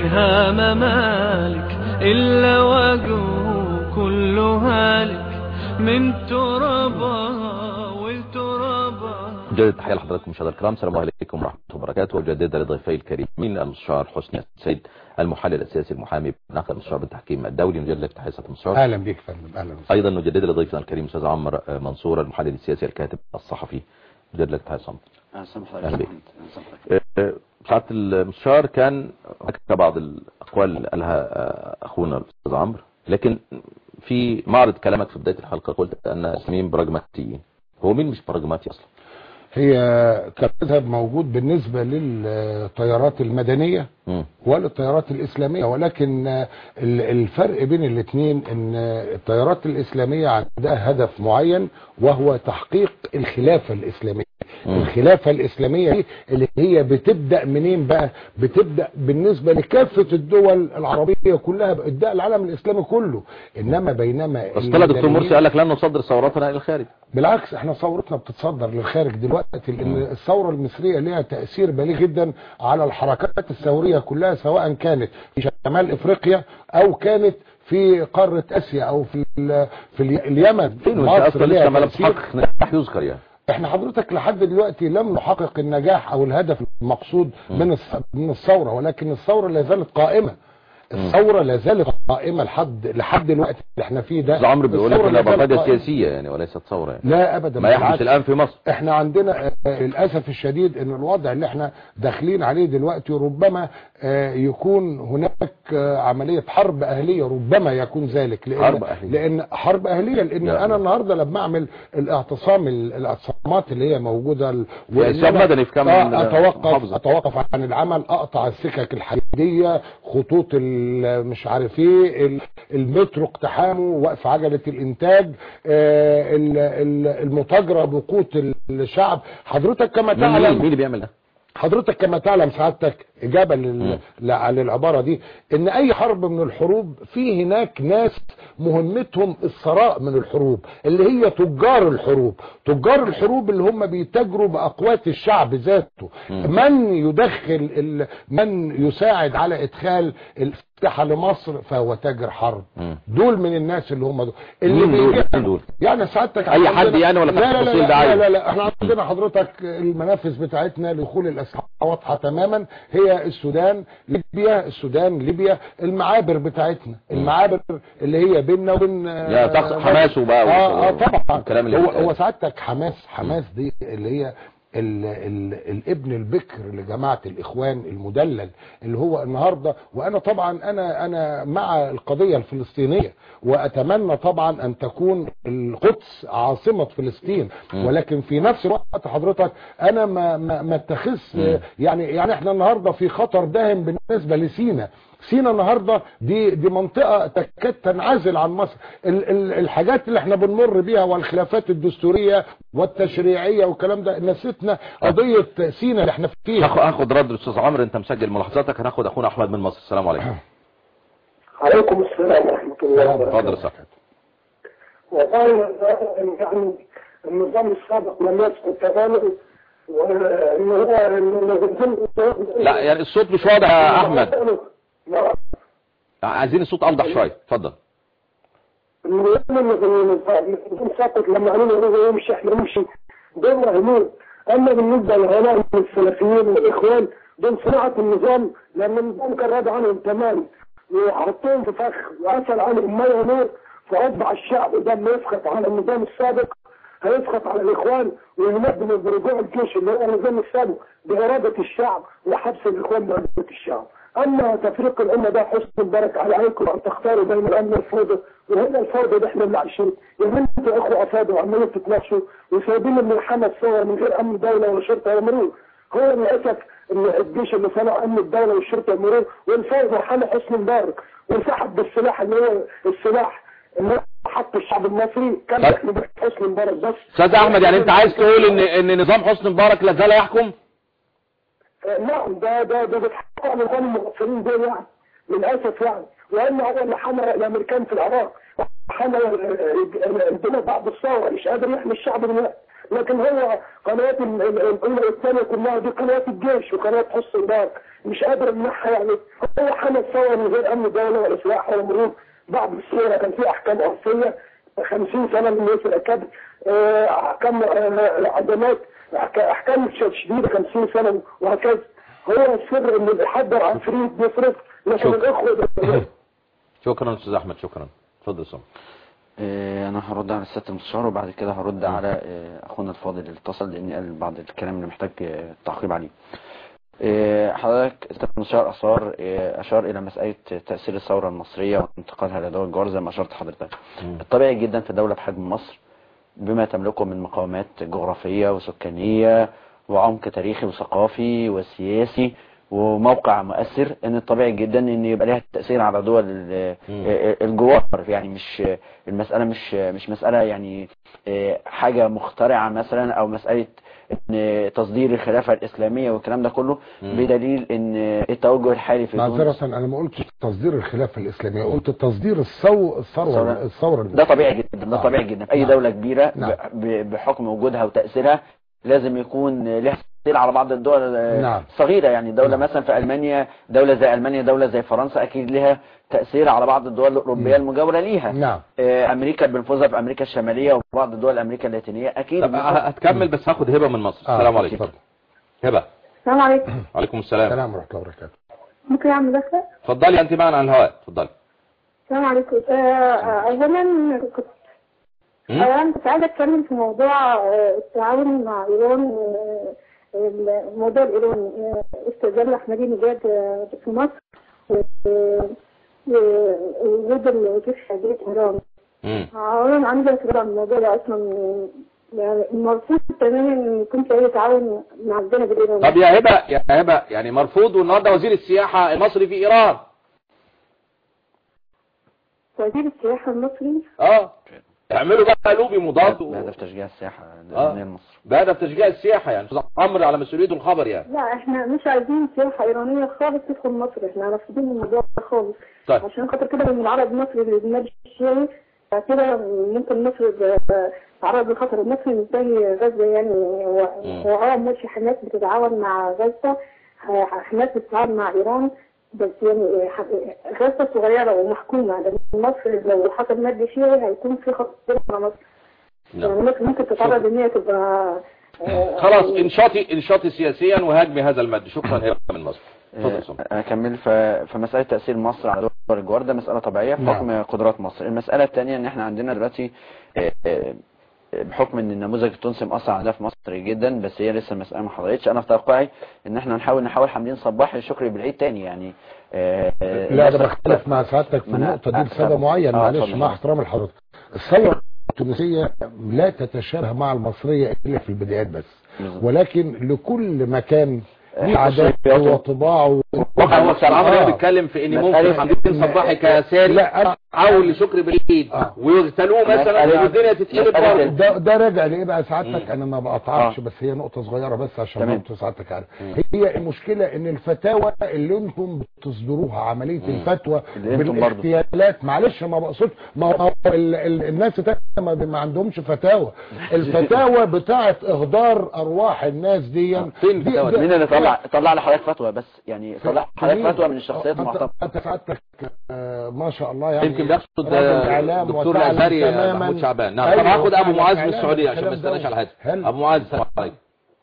فيها ممالك إلا وجهه كل هالك من ترابها والترابها جدد تحية لحضراتكم مشاهدينا الكرام السلام عليكم ورحمة الله وبركاته وجدد لضيفي الكريمين المستشار حسني السيد المحلل السياسي المحامي بناقل المستشار بالتحكيم الدولي نجدد لك تحية سيادة المستشار اهلا بيك يا فندم اهلا وسهلا. ايضا نجدد لضيفنا الكريم استاذ عمرو منصور المحلل السياسي الكاتب الصحفي نجدد لك تحية صمت أهلا بك. آه، سعادة المستشار كان هناك بعض الأقوال اللي قالها آه، أخونا الأستاذ عمرو لكن في معرض كلامك في بداية الحلقة قلت أن الإسلاميين براجماتيين هو مين مش براجماتي أصلا؟ هي كمذهب موجود بالنسبة للطيارات المدنية مم. وللطيارات الإسلامية ولكن ال- الفرق بين الاثنين ان الطيارات الإسلامية عندها هدف معين وهو تحقيق الخلافة الإسلامية مم. الخلافة الإسلامية دي اللي هي بتبدأ منين بقى بتبدأ بالنسبة لكافة الدول العربية كلها اداء العالم الإسلامي كله إنما بينما بس طلع دكتور المدنيين- مرسي قال لك لن نصدر ثوراتنا إلى الخارج بالعكس احنا ثورتنا بتتصدر للخارج دلوقتي لان الثوره المصريه ليها تاثير بالغ جدا على الحركات الثوريه كلها سواء كانت في شمال افريقيا او كانت في قاره اسيا او في ال- في ال- اليمن فين وانت مصر أصلا ليها لسه ما لم تأثير. تحقق نجاح يذكر يعني احنا حضرتك لحد دلوقتي لم نحقق النجاح او الهدف المقصود من الث- من الثوره ولكن الثوره لا زالت قائمه الثوره لا زالت قائمه لحد لحد الوقت اللي احنا فيه ده أستاذ عمرو بيقول لك الثورة انها لا زالت بقايا قائمة. سياسية يعني وليست ثورة يعني لا ابدا ما يحدث بالعكس. الآن في مصر احنا عندنا آه، للاسف الشديد ان الوضع اللي احنا داخلين عليه دلوقتي ربما آه، يكون هناك آه، عمليه حرب اهليه ربما يكون ذلك لان حرب أهلية. لان حرب اهليه لان يا انا الله. النهارده لما اعمل الاعتصام ال- الاعتصامات اللي هي موجوده ال- يعني وإن إسلام أنا- مدني في كام آه، اتوقف محافظة. اتوقف عن العمل اقطع السكك الحديديه خطوط ال- مش عارف ايه ال- المترو اقتحامه وقف عجله الانتاج آه، ال- ال- المتاجره بقوت الشعب حضرتك كما مين مين تعلم اللي بيعمل ده؟ حضرتك كما تعلم سعادتك اجابه لل... مم. ل- للعباره دي ان اي حرب من الحروب في هناك ناس مهمتهم الثراء من الحروب اللي هي تجار الحروب تجار الحروب اللي هم بيتاجروا باقوات الشعب ذاته مم. من يدخل ال... من يساعد على ادخال الاسلحه لمصر فهو تاجر حرب مم. دول من الناس اللي هم دول اللي مين دول؟ بيجي- مين دول؟ يعني سعادتك أي عندنا- حد يعني ولا لا لا لا تفاصيل لا, دعاية؟ لا لا لا احنا عندنا حضرتك المنافذ بتاعتنا لدخول الاسلحه واضحه تماما هي السودان ليبيا السودان ليبيا المعابر بتاعتنا المعابر اللي هي بيننا وبين يا تقصد حماس وبقى اه اه طبعا الكلام اللي هو, بيتقال. هو سعادتك حماس حماس دي اللي هي ال ال الابن البكر لجماعة الإخوان المدلل اللي هو النهاردة وأنا طبعا أنا أنا مع القضية الفلسطينية وأتمنى طبعا أن تكون القدس عاصمة فلسطين مم. ولكن في نفس الوقت حضرتك أنا ما ما ما اتخذ مم. يعني يعني احنا النهاردة في خطر داهم بالنسبة لسينا سينا النهارده دي دي منطقه تكاد تنعزل عن مصر ال ال الحاجات اللي احنا بنمر بيها والخلافات الدستوريه والتشريعيه والكلام ده نسيتنا قضيه سينا اللي احنا فيها هاخد هاخد رد الاستاذ عمرو انت مسجل ملاحظاتك هناخد اخونا احمد من مصر السلام عليكم عليكم السلام ورحمة الله وبركاته اتفضل يا صاحبي والله يعني النظام السابق لم يسقط تماما وان هو إن لا يعني الصوت مش واضح يا احمد لا، عايزين الصوت اوضح شويه اتفضل المهم ان النظام ساقط لما قالوا له يمشي احنا نمشي دول هموم اما بالنسبه لهؤلاء من السلفيين والاخوان دول صناعه النظام لان النظام كان راضي عنهم تماما وحطوهم في فخ واسال عنهم ميه ونور فاصبح الشعب ده لما يسخط على النظام السابق هيسخط على الاخوان ويندم برجوع الجيش اللي هو النظام السابق باراده الشعب وحبس الاخوان باراده الشعب اما تفريق الامه ده حسن مبارك على عليكم ان تختاروا بين الامن والفوضى وهنا الفوضى ده احنا اللي عايشين يعني انتوا اخوه افاضل وعمالين تتناقشوا وسايبين الملحمه الصور من غير امن دوله ولا شرطه ولا مرور هو للاسف ان الجيش اللي صنع امن الدوله والشرطه والمرور والفوضى حمى حسن مبارك وانسحب بالسلاح اللي هو السلاح اللي هو حق الشعب المصري كان طيب. يحمي حسن مبارك بس استاذ احمد يعني انت عايز تقول ان ان نظام حسني مبارك لا زال يحكم آه، نعم ده ده ده بيتحقق على نظام المغفلين دول يعني للاسف يعني وان هو اللي حمى الامريكان في العراق حمى الدنيا بعد الثوره مش قادر يحمي الشعب دلوقتي لكن هو قنوات ال- ال- الاولى والثانيه كلها دي قنوات الجيش وقنوات حسن مبارك مش قادر امنعها يعني هو حمل ثوره من غير امن دوله ولا سلاح ولا مرور بعض الصور كان في احكام عرفيه 50 سنه من يوسف الاكاد آه، احكام آه، عدمات أحك- احكام شديده 50 سنه وهكذا هو السر ان بيحضر عفريت بيصرف لكن شكرا. الاخوه شكرا استاذ احمد شكرا اتفضل يا سامي آه، انا هرد على الست المستشار وبعد كده هرد على آه، اخونا الفاضل اللي اتصل لان قال بعض الكلام اللي محتاج آه، تعقيب عليه آه، حضرتك الست المستشار اثار آه، اشار الى مساله تاثير الثوره المصريه وانتقالها لدول الجوار زي ما اشرت حضرتك الطبيعي جدا في دوله بحجم مصر بما تملكه من مقاومات جغرافيه وسكانيه وعمق تاريخي وثقافي وسياسي وموقع مؤثر ان الطبيعي جدا ان يبقى لها تاثير على دول ال- آه، الجوار يعني مش المساله مش مش مساله يعني آه، حاجه مخترعه مثلا او مساله ان تصدير الخلافه الاسلاميه والكلام ده كله بدليل ان التوجه الحالي في معذرة تونس انا ما قلتش تصدير الخلافة الاسلامية قلت تصدير الثو... الثورة الثورة. الثورة ده طبيعي جدا ده آه. طبيعي جدا في اي نعم. دوله كبيره نعم. ب- ب- بحكم وجودها وتاثيرها لازم يكون لها تاثير على بعض الدول آه، نعم. الصغيره يعني دوله نعم. مثلا في المانيا دوله زي المانيا دوله زي فرنسا اكيد لها تاثير على بعض الدول الاوروبيه المجاوره ليها نعم آه، امريكا بنفوذها في امريكا الشماليه وبعض دول امريكا اللاتينيه اكيد طب هتكمل بس هاخد هبه من مصر آه، السلام عليكم اتفضل. هبه السلام عليكم وعليكم السلام السلام ورحمة الله وبركاته ممكن اعمل مداخلة؟ اتفضلي انت معنا على الهواء اتفضلي السلام عليكم آه، آه، اولا كنت مم؟ اولا كنت عايزه اتكلم في موضوع آه، التعاون مع ايران آه، الموضوع الايراني آه، استئذان احمدي نجاد آه، في مصر و- و- ووجود الجيش حديث ايران مم. اولا عندي اعتراض على الموضوع ده اصلا يعني المرفوض تماما ان يكون في اي تعاون مع الجانب الايراني طب يا هبه يا هبه يعني مرفوض والنهارده وزير السياحه المصري في ايران وزير السياحه المصري اه اعملوا بقى لوبي مضاد و- بهدف تشجيع السياحه آه. الإيرانية لمصر بهدف تشجيع السياحه يعني استاذ عمرو على مسؤوليته الخبر يعني لا احنا مش عايزين سياحة ايرانية خالص تدخل مصر احنا رافضين الموضوع ده خالص طيب عشان خاطر كده بنعرض مصر للنادي الشيعي كده ممكن مصر ب- تعرض لخطر مصر مش زي غزة يعني هو مم. هو اه ماشي حماس بتتعاون مع غزة ح- حماس بتتعاون مع ايران بس يعني ح- غزة صغيرة ومحكومة لان مصر لو حصل نادي شيعي هيكون في خطر على مصر يعني نعم. مصر ممكن تتعرض ان هي تبقى آه، خلاص انشاطي انشاطي سياسيا وهاجمي هذا المد شكرا هبه من مصر اتفضل يا سامي. آه، اكمل ف- فمساله تاثير مصر على دول الجوار ده مساله طبيعيه نعم. بحكم قدرات مصر المساله الثانيه ان احنا عندنا دلوقتي آه، آه، بحكم ان النموذج التونسي مأثر على ده في مصر جدا بس هي لسه المساله ما حضرتش انا في توقعي ان احنا نحاول نحاول حمدين صباح شكري بالعيد تاني يعني آه، آه، لا نفس ده بختلف مع سعادتك في ما أنا- النقطة دي آه، لسبب آه، معين آه، معلش اتفضل. مع احترام لحضرتك الثورة التونسية لا تتشابه مع المصرية إلا في البدايات بس بالظبط. ولكن لكل مكان ليه آه، عادات خصوصياته. وطباعه واقع هو استاذ عمرو آه. هنا بيتكلم في ان مسألة- ممكن حمدين صباحي كساري لا أنا عول لشكري بالعيد آه. ويغتالوه مثلا مسألة- والدنيا تتقلب مسألة برضه ده ده راجع لايه بقى سعادتك مم. انا ما بقطعش آه. بس هي نقطه صغيره بس عشان تمام. برضه سعادتك عارف هي المشكله ان الفتاوى اللي انتم بتصدروها عمليه الفتوى اللي انتم برضه. بالاغتيالات معلش ما بقصدش ما هو ال- ال- الناس التانية ما, ما عندهمش فتاوى الفتاوى بتاعه اهدار ارواح الناس دي فين دي- الفتاوى دي- مين اللي طلع طلع لحضرتك فتوى بس يعني طلع حضرتك مين؟ فتوى من الشخصيات أنت- المعتبره انت سعادتك آه، ما شاء الله يعني يمكن بيقصد راجل إعلام دكتور وتعلم الازهري تماماً. محمود شعبان نعم أيوة، طب هاخد ابو وتعلم معاذ من إعلام السعوديه عشان ما والكلام استناش ده. على الهاتف هل- ابو معاذ السلام عليكم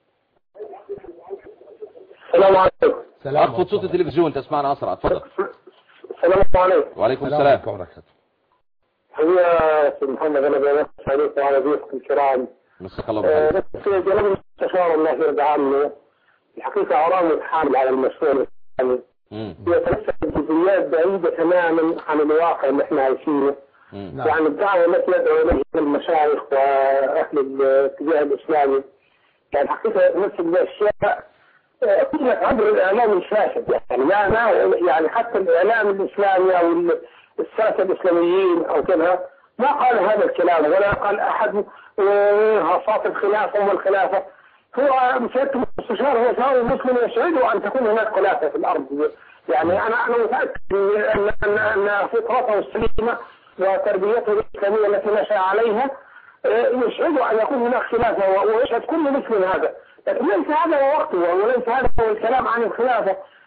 السلام عليكم سلام اخفض صوت التلفزيون تسمعنا اسرع اتفضل السلام عليكم وعليكم السلام السلام عليكم ورحمة هي استاذ محمد انا بمسي عليكم وعلى ضيوفكم الكرام مساك الله آه، بالخير بس جناب المستشار الله يرضى عنه الحقيقه اراه متحامل على المشروع الاسلامي مم. يتمثل بجزئيات بعيده تماما عن الواقع اللي احنا عايشينه مم. نعم. يعني الدعوه التي يدعو اليها المشايخ واهل الاتجاه الاسلامي يعني حقيقه يتمثل باشياء آه، قيلت عبر الاعلام الفاسد يعني ما ما يعني حتى الاعلام الاسلامي او ال- الساسه الاسلاميين او كذا ما قال هذا الكلام ولا قال احد آه، هصات الخلافه وما الخلافه هو سيادة المستشار هو شاور مسلم يسعده ان تكون هناك خلافه في الارض يعني انا انا متاكد ان ان ان فطرته السليمه وتربيته الاسلاميه التي نشا عليها آه، يشهد ان يكون هناك خلافه و- ويشهد كل مسلم هذا لكن ليس هذا هو وقته وليس هذا هو الكلام عن الخلافه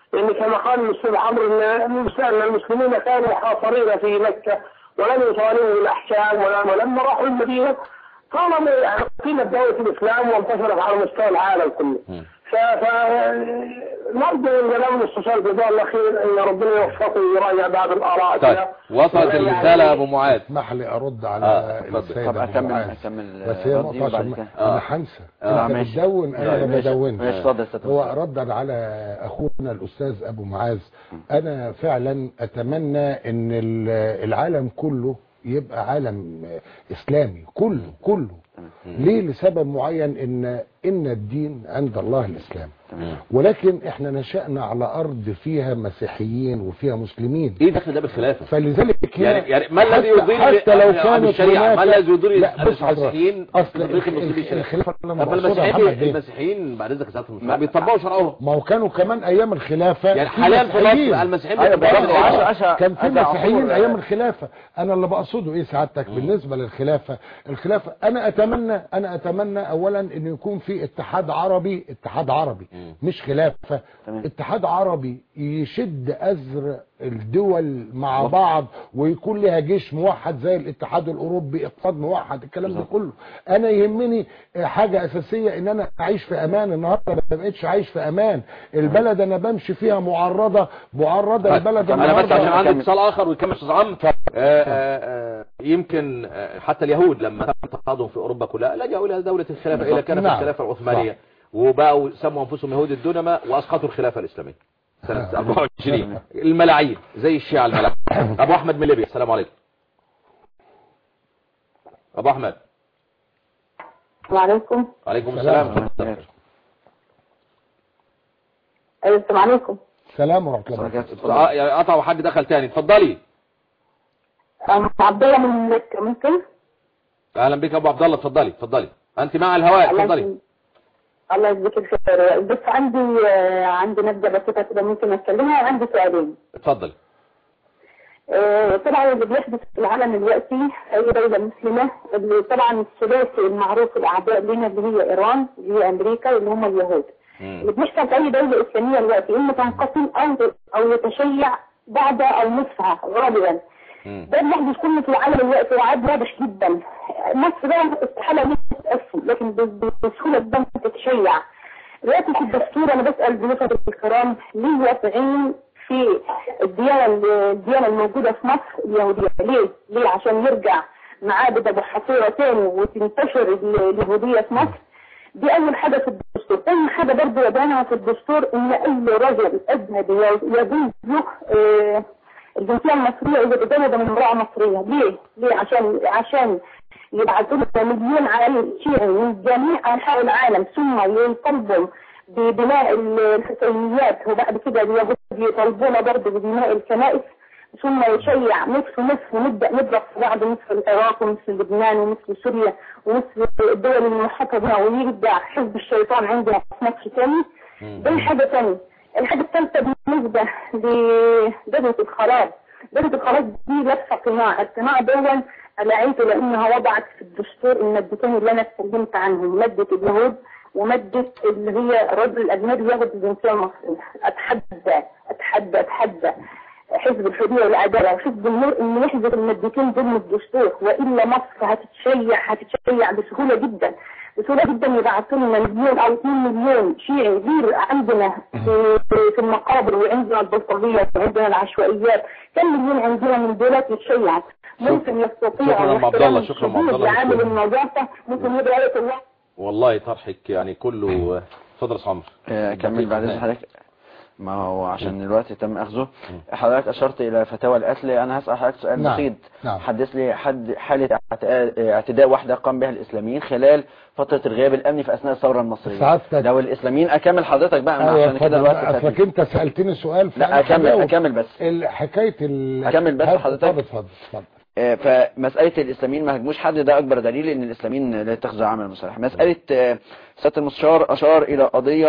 لأن كما قال الأستاذ عمرو أن أن المسلمين كانوا حاصرين في مكة ولم يطالبوا الأحكام ولا- ولما راحوا المدينة طالما يعني قيمت دولة الإسلام وانتشرت على مستوى العالم كله ف ف نرجو من جلال المستشار جزاه الله خير ان ربنا يوفقه ويراجع بعض الاراء طيب كده. وصلت ولا الرسالة يا يعني- ابو معاذ اسمح لي ارد على آه، اتفضل. السيد طب أبو اكمل معاذ. اكمل بس هي ردي نقطة وبعد عشان كده انا هنسى آه، انت ماشي. بتدون انا طيب، ما ماشي. بدونش ماشي اتفضل يا استاذ هو مصطفى. ردا على اخونا الاستاذ ابو معاذ انا فعلا اتمنى ان ال- العالم كله يبقى عالم اسلامي كله كله ليه لسبب معين ان ان الدين عند الله الاسلام ولكن احنا نشأنا على ارض فيها مسيحيين وفيها مسلمين ايه دخل ده بالخلافة فلذلك هنا يعني يعني ما الذي حتى- يضير حتى لو عن كانت الشريعة ما هناك- الذي يضير لا بص حضرتك المسيحيين اصل تطبيق الخ- المسلمين الشريعة الخلافه اللي انا طب بقصدها يا المسيحيين محمد بيه المسيحيين بعد اذنك يا سيادة المستشار بيطبقوا شرعهم ما هو كانوا كمان ايام الخلافه يعني في حاليا في مسيحيين. مصر المسيحيين أيوة، بيطبقوا بالظبط. شرعهم. عشان- عشان- كان في عشان مسيحيين عصور- ايام الخلافه انا اللي بقصده ايه سعادتك بالنسبه للخلافه الخلافه انا اتمنى انا اتمنى اولا ان يكون في اتحاد عربي اتحاد عربي مش خلافه تمام. اتحاد عربي يشد ازر الدول مع بعض ويكون لها جيش موحد زي الاتحاد الاوروبي اقتصاد موحد الكلام ده كله انا يهمني حاجه اساسيه ان انا اعيش في امان النهارده ما بقتش عايش في امان البلد انا بمشي فيها معرضه معرضه طيب، البلد انا بس عشان النهاردة- عندي اتصال اخر ويكمل استاذ عمرو آه، آه، آه، يمكن آه، حتى اليهود لما تم اضطهادهم في اوروبا كلها لجأوا الى دوله الخلافه الى كانت نعم. الخلافه العثمانيه وبقوا سموا انفسهم يهود الدنماء واسقطوا الخلافه الاسلاميه سنه 24 الملاعين زي الشيعه الملاعين ابو احمد من ليبيا السلام عليكم ابو احمد وعليكم عليكم سلام. السلام ورحمة الله. أيوة السلام عليكم سلام ورحمه الله وبركاته آه، يعني قطع وحد دخل تاني اتفضلي أم عبد الله من مكة ممكن اهلا بك ابو عبد الله اتفضلي اتفضلي انت مع الهواء الله اتفضلي يسلمك. الله يجزيك الخير بس عندي آه، عندي نبذة بسيطة كده ممكن أتكلمها وعندي سؤالين اتفضل آه، طبعا اللي بيحدث في العالم دلوقتي اي دوله مسلمه اللي طبعا الثلاثي المعروف الاعداء لنا اللي هي ايران اللي هي امريكا واللي هم اليهود اللي بيحصل في اي دوله اسلاميه دلوقتي اما تنقسم او او يتشيع بعد او نصفها غالبا مم. ده اللي بيحدث كله في العالم دلوقتي وعاد واضح جدا مصر بقى استحاله إنها تتقسم لكن ب- بسهوله جدا تتشيع دلوقتي في الدستور انا بسال ضيوفة الكرام ليه واقعين في الديانه الديانه الموجوده في مصر اليهوديه ليه؟ ليه عشان يرجع معابد ابو حصيره تاني وتنتشر ال- اليهوديه في مصر دي اول حاجه في الدستور ثاني حاجه برضه وضعنا في الدستور ان اي رجل اجنبي يجوز له آه، الجنسيه المصريه اذا تزوج من امراه مصريه ليه؟ ليه عشان عشان يبعثوا له مليون عائله شيعي من جميع انحاء العالم ثم يطالبوا ببناء الحسينيات وبعد كده اليهود يطالبونا برضه ببناء الكنائس ثم يشيع نصف نصف ونبدا نضرب في بعض نصف العراق ونصف لبنان ونصف سوريا ونصف الدول المحيطه بها ويرجع حزب الشيطان عندنا في مصر تاني دي حاجه تانية الحاجه الثالثه بالنسبه لدرجه الخراب درجه الخراب دي لابسه قناع القناع دون لقيته لانها وضعت في الدستور المادتين اللي انا اتكلمت عنهم ماده اليهود وماده اللي هي الرجل الاجنبي ياخد الجنسيه المصريه اتحدى اتحدى اتحدى حزب الحريه والعداله وحزب النور ان يحذف المادتين دول من الدستور والا مصر هتتشيع هتتشيع بسهوله جدا بسهوله جدا يبعثوا لنا مليون او 2 مليون شيعي غير عندنا في, في المقابر وعندنا البلطجيه وعندنا العشوائيات كم مليون عندنا من دولات يتشيع ممكن يستطيع شكراً أم عبد الله، شكراً أم عبد الله. يعامل الموضوع ده ممكن يبقى آية الله والله طرحك يعني كله اتفضل يا أستاذ عمرو آه، كمل بعد اذن حضرتك ما هو عشان الوقت تم اخذه حضرتك اشرت الى فتاوى القتل انا هسال حضرتك سؤال نعم، بسيط نعم. حدث لي حد حاله اعتقا- اعتداء واحده قام بها الاسلاميين خلال فتره الغياب الامني في اثناء الثوره المصريه سعادتك. لو الاسلاميين اكمل حضرتك بقى ايوه عشان كده اتفضل الوقت بقى، فاتني. اصلك انت سالتني سؤال لا فأنا اكمل هجاوب. اكمل بس ال- حكايه ال أكمل بس هات- حضرتك. اتفضل اتفضل اتفضل آه، فمسألة الإسلاميين ما هجموش حد ده أكبر دليل إن الإسلاميين لا يتخذوا عمل مصالح مسألة آه، سيادة المستشار أشار إلى قضية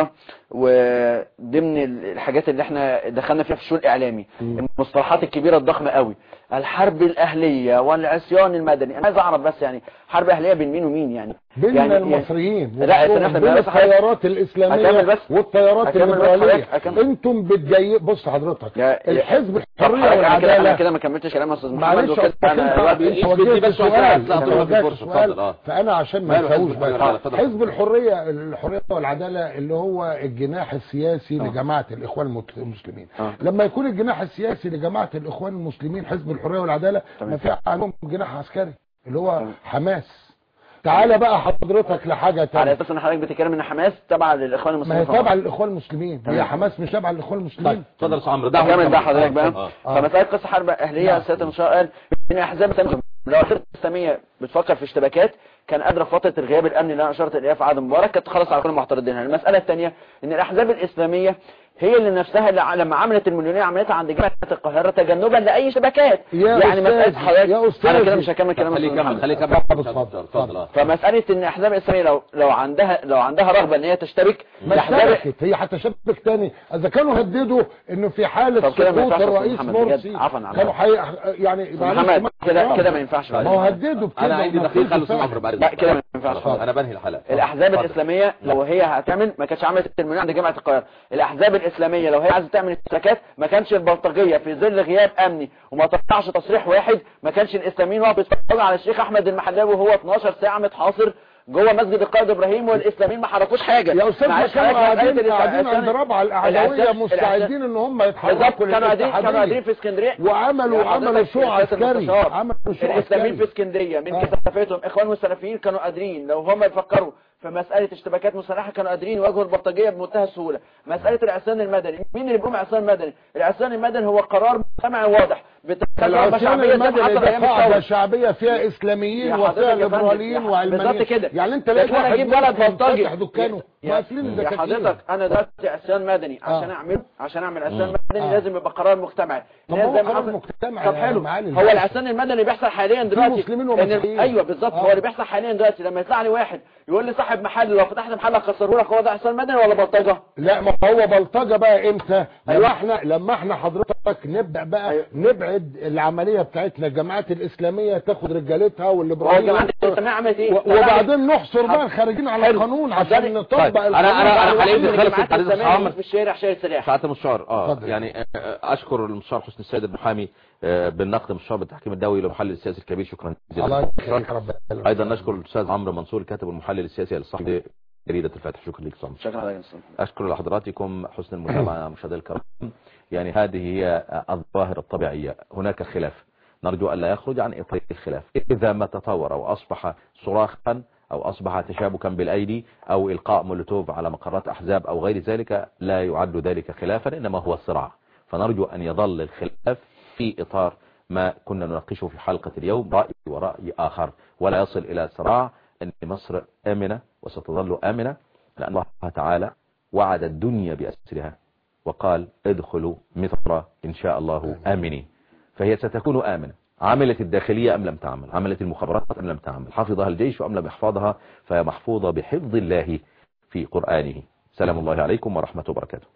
وضمن الحاجات اللي احنا دخلنا فيها في الشؤون الاعلامي المصطلحات الكبيره الضخمه قوي الحرب الاهليه والعصيان المدني انا عايز اعرف بس يعني حرب اهليه بين مين ومين يعني بين يعني المصريين لا استنى احنا بين بس حضرتك- التيارات أكمل الاسلاميه بس. والتيارات أكمل بس الليبراليه حضرتك، أكمل. انتم بتجي بص حضرتك يا- الحزب طب الحريه حضرتك أنا كده انا والعداله كده ما كملتش كلام يا استاذ محمد معلش وكده أصل انا انت الوقت انت بيقيس. وجهت بس سؤال عشان انت أعطيه وجهت فرصة. سؤال اتفضل، اه. فانا عشان ما ماله حزب نسويش الحرية؟ بقى اتفضل. حزب الحريه الحريه والعداله اللي هو الجناح السياسي لجماعه الاخوان المت- المسلمين اه. لما يكون الجناح السياسي لجماعه الاخوان المسلمين حزب الحريه والعداله تمام. ما في عندهم جناح عسكري اللي هو تمام. حماس تعالى بقى حضرتك لحاجه على تانية اساس ان حضرتك بتتكلم ان حماس تبع للاخوان ما المسلمين هي في مصر. تابعه للاخوان المسلمين هي تمام. حماس مش تابعه للاخوان طيب المسلمين اتفضل يا استاذ عمرو دعوه كمل بقى كمل. حضرتك بقى اه. آه. فمسألة قصة حرب أهلية نعم. سيادة المشاور قال إن أحزاب الإسلامية لو الأحزاب الإسلامية بتفكر في اشتباكات كان قادرة في فترة الغياب الأمني اللي أنا أشرت إليها في عهد مبارك كانت تخلص على كل المعترضين المسألة الثانية إن الأحزاب الإسلامية هي اللي نفسها اللي ع- لما عملت المليونية عملتها عند جامعة القاهرة تجنبا لأي اشتباكات يا يعني مسألة أستاذ، حضرتك يا أنا أستاذ. كده مش هكمل كلام خليه أستاذ يكمل محمد. خليه يكمل اتفضل، اتفضل اتفضل. اتفضل اه. فمسألة إن الأحزاب الإسلامية لو لو عندها لو عندها رغبة إن هي تشتبك ما الأحزاب اشتبكت هي هتشبك تاني اذا كانوا هددوا انه في حاله طب كده ما سقوط ينفعش يا أستاذ الرئيس محمد بجد. مرسي عفواً عن كانوا حي... يعني معلش محمد مع كده احترامي. كده ما ينفعش ما هو هددوا بكده انا عندي وما دقيقه فيش خلي الاستاذ فعل. عمرو بعد لا، كده ما ينفعش. خلاص، انا بنهي الحلقه الاحزاب اتفضل. الاسلاميه لو هي هتعمل ما كانتش عملت المليون عند جامعه القاهره الاحزاب الاسلاميه لو هي عايزه تعمل اشتراكات ما كانش البلطجيه في ظل غياب امني وما طلعش تصريح واحد ما كانش الاسلاميين واقفوا يتفرجوا على الشيخ احمد المحلاوي وهو 12 ساعه متحاصر جوه مسجد القائد ابراهيم والاسلاميين ما حركوش حاجه يا استاذ معلش كانوا حضرتك قاعدين مسألة قاعدين الإسلام- عند رابعه الاعداويه الأحزاب- مستعدين ان هم بالظبط يتحركوا كانوا قاعدين كانوا قاعدين في للاتحاديه اسكندريه وعملوا يا عملوا حضرتك شو يا سيادة عسكري المستشار، عملوا شو الاسلاميين في عسكري اسكندريه من آه. كثافتهم اخوان والسلفيين كانوا قادرين لو هم يفكروا في مسألة اشتباكات مسلحة كانوا قادرين يواجهوا البلطجية بمنتهى السهولة مسألة العصيان المدني مين اللي بيقوم عصيان مدني العصيان المدني هو قرار مجتمعي واضح بتتكلم العصيان شعبية زي ما المدني حصل ده ايام قاعده الثورة شعبيه فيها اسلاميين يا وفيها حضرتك يا فندم، ليبراليين يا- وعلمانيين بالظبط كده. يعني انت لكن لقيت أنا واحد أجيب ولد منهم بلطجي. فاتح دكانه يا- وقافلين يا الدكاكين حضرتك انا دلوقتي عصيان مدني عشان آه. اعمله عشان اعمل عصيان مم. مدني آه. لازم يبقى قرار مجتمعي طب لازم هو زي ما قرار حصل- مجتمعي طب يا حلو معالي هو الباشا. العصيان المدني اللي بيحصل حاليا دلوقتي مسلمين إن- ومسيحيين. ايوه بالظبط آه. هو اللي بيحصل حاليا دلوقتي لما يطلع لي واحد يقول لي صاحب محل لو فتحت محل اكسره لك هو ده عصيان مدني ولا بلطجه لا ما هو بلطجه بقى امتى لما أيوة. احنا لما احنا حضرتك نبدا بقى أيوة. نبعد العمليه بتاعتنا الجماعات الاسلاميه تاخد رجالتها هو والليبراليه الجماعه الاسلاميه عملت ايه و- وبعدين نحصر بقى الخارجين على حلو. القانون حضرتك- عشان نطبق طيب. القانون أنا- أنا- أنا حاليا على خلص العالم. الحديث بس عمر. في الشارع شارع سلاح ساعات المستشار اه اتفضل. يعني آه، آه، اشكر المستشار حسن السيد المحامي آه، بالنقد المستشار بالتحكيم الدولي للمحلل السياسي الكبير شكرا الله جزيلا يخليك يا رب ايضا نشكر الاستاذ عمرو منصور الكاتب المحلل السياسي للصحفي جريده الفتح شكرا لك صمت شكرا حضرتك يا أستاذ. أشكر لحضراتكم حسن المتابعة مشاهدينا الكرام يعني هذه هي الظاهرة الطبيعية هناك خلاف نرجو أن لا يخرج عن إطار الخلاف إذا ما تطور وأصبح صراخا أو أصبح تشابكا بالأيدي أو إلقاء مولوتوف على مقرات أحزاب أو غير ذلك لا يعد ذلك خلافا إنما هو صراع فنرجو أن يظل الخلاف في إطار ما كنا نناقشه في حلقة اليوم رأي ورأي آخر ولا يصل إلى صراع أن مصر آمنة وستظل آمنة لأن الله تعالى وعد الدنيا بأسرها وقال ادخلوا مصر إن شاء الله آمنين فهي ستكون آمنة عملت الداخلية أم لم تعمل عملت المخابرات أم لم تعمل حفظها الجيش أم لم يحفظها فهي محفوظة بحفظ الله في قرآنه سلام الله عليكم ورحمة وبركاته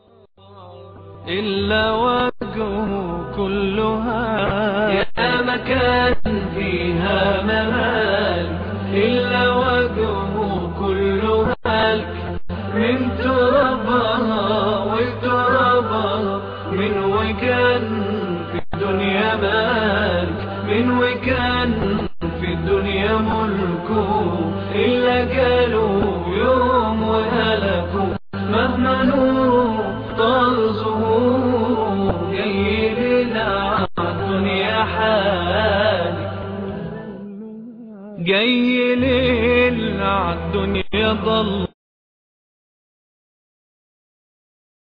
إلا وجهه كلها يا مكان فيها ممالك إلا وجهه كلها لك من ترابها وترابها من وكان في الدنيا مالك من وكان في الدنيا ملكه إلا قالوا يوم وهلكوا مهما نوره طال ظهوره جاي لنا الدنيا حالي جاي لنا الدنيا ضل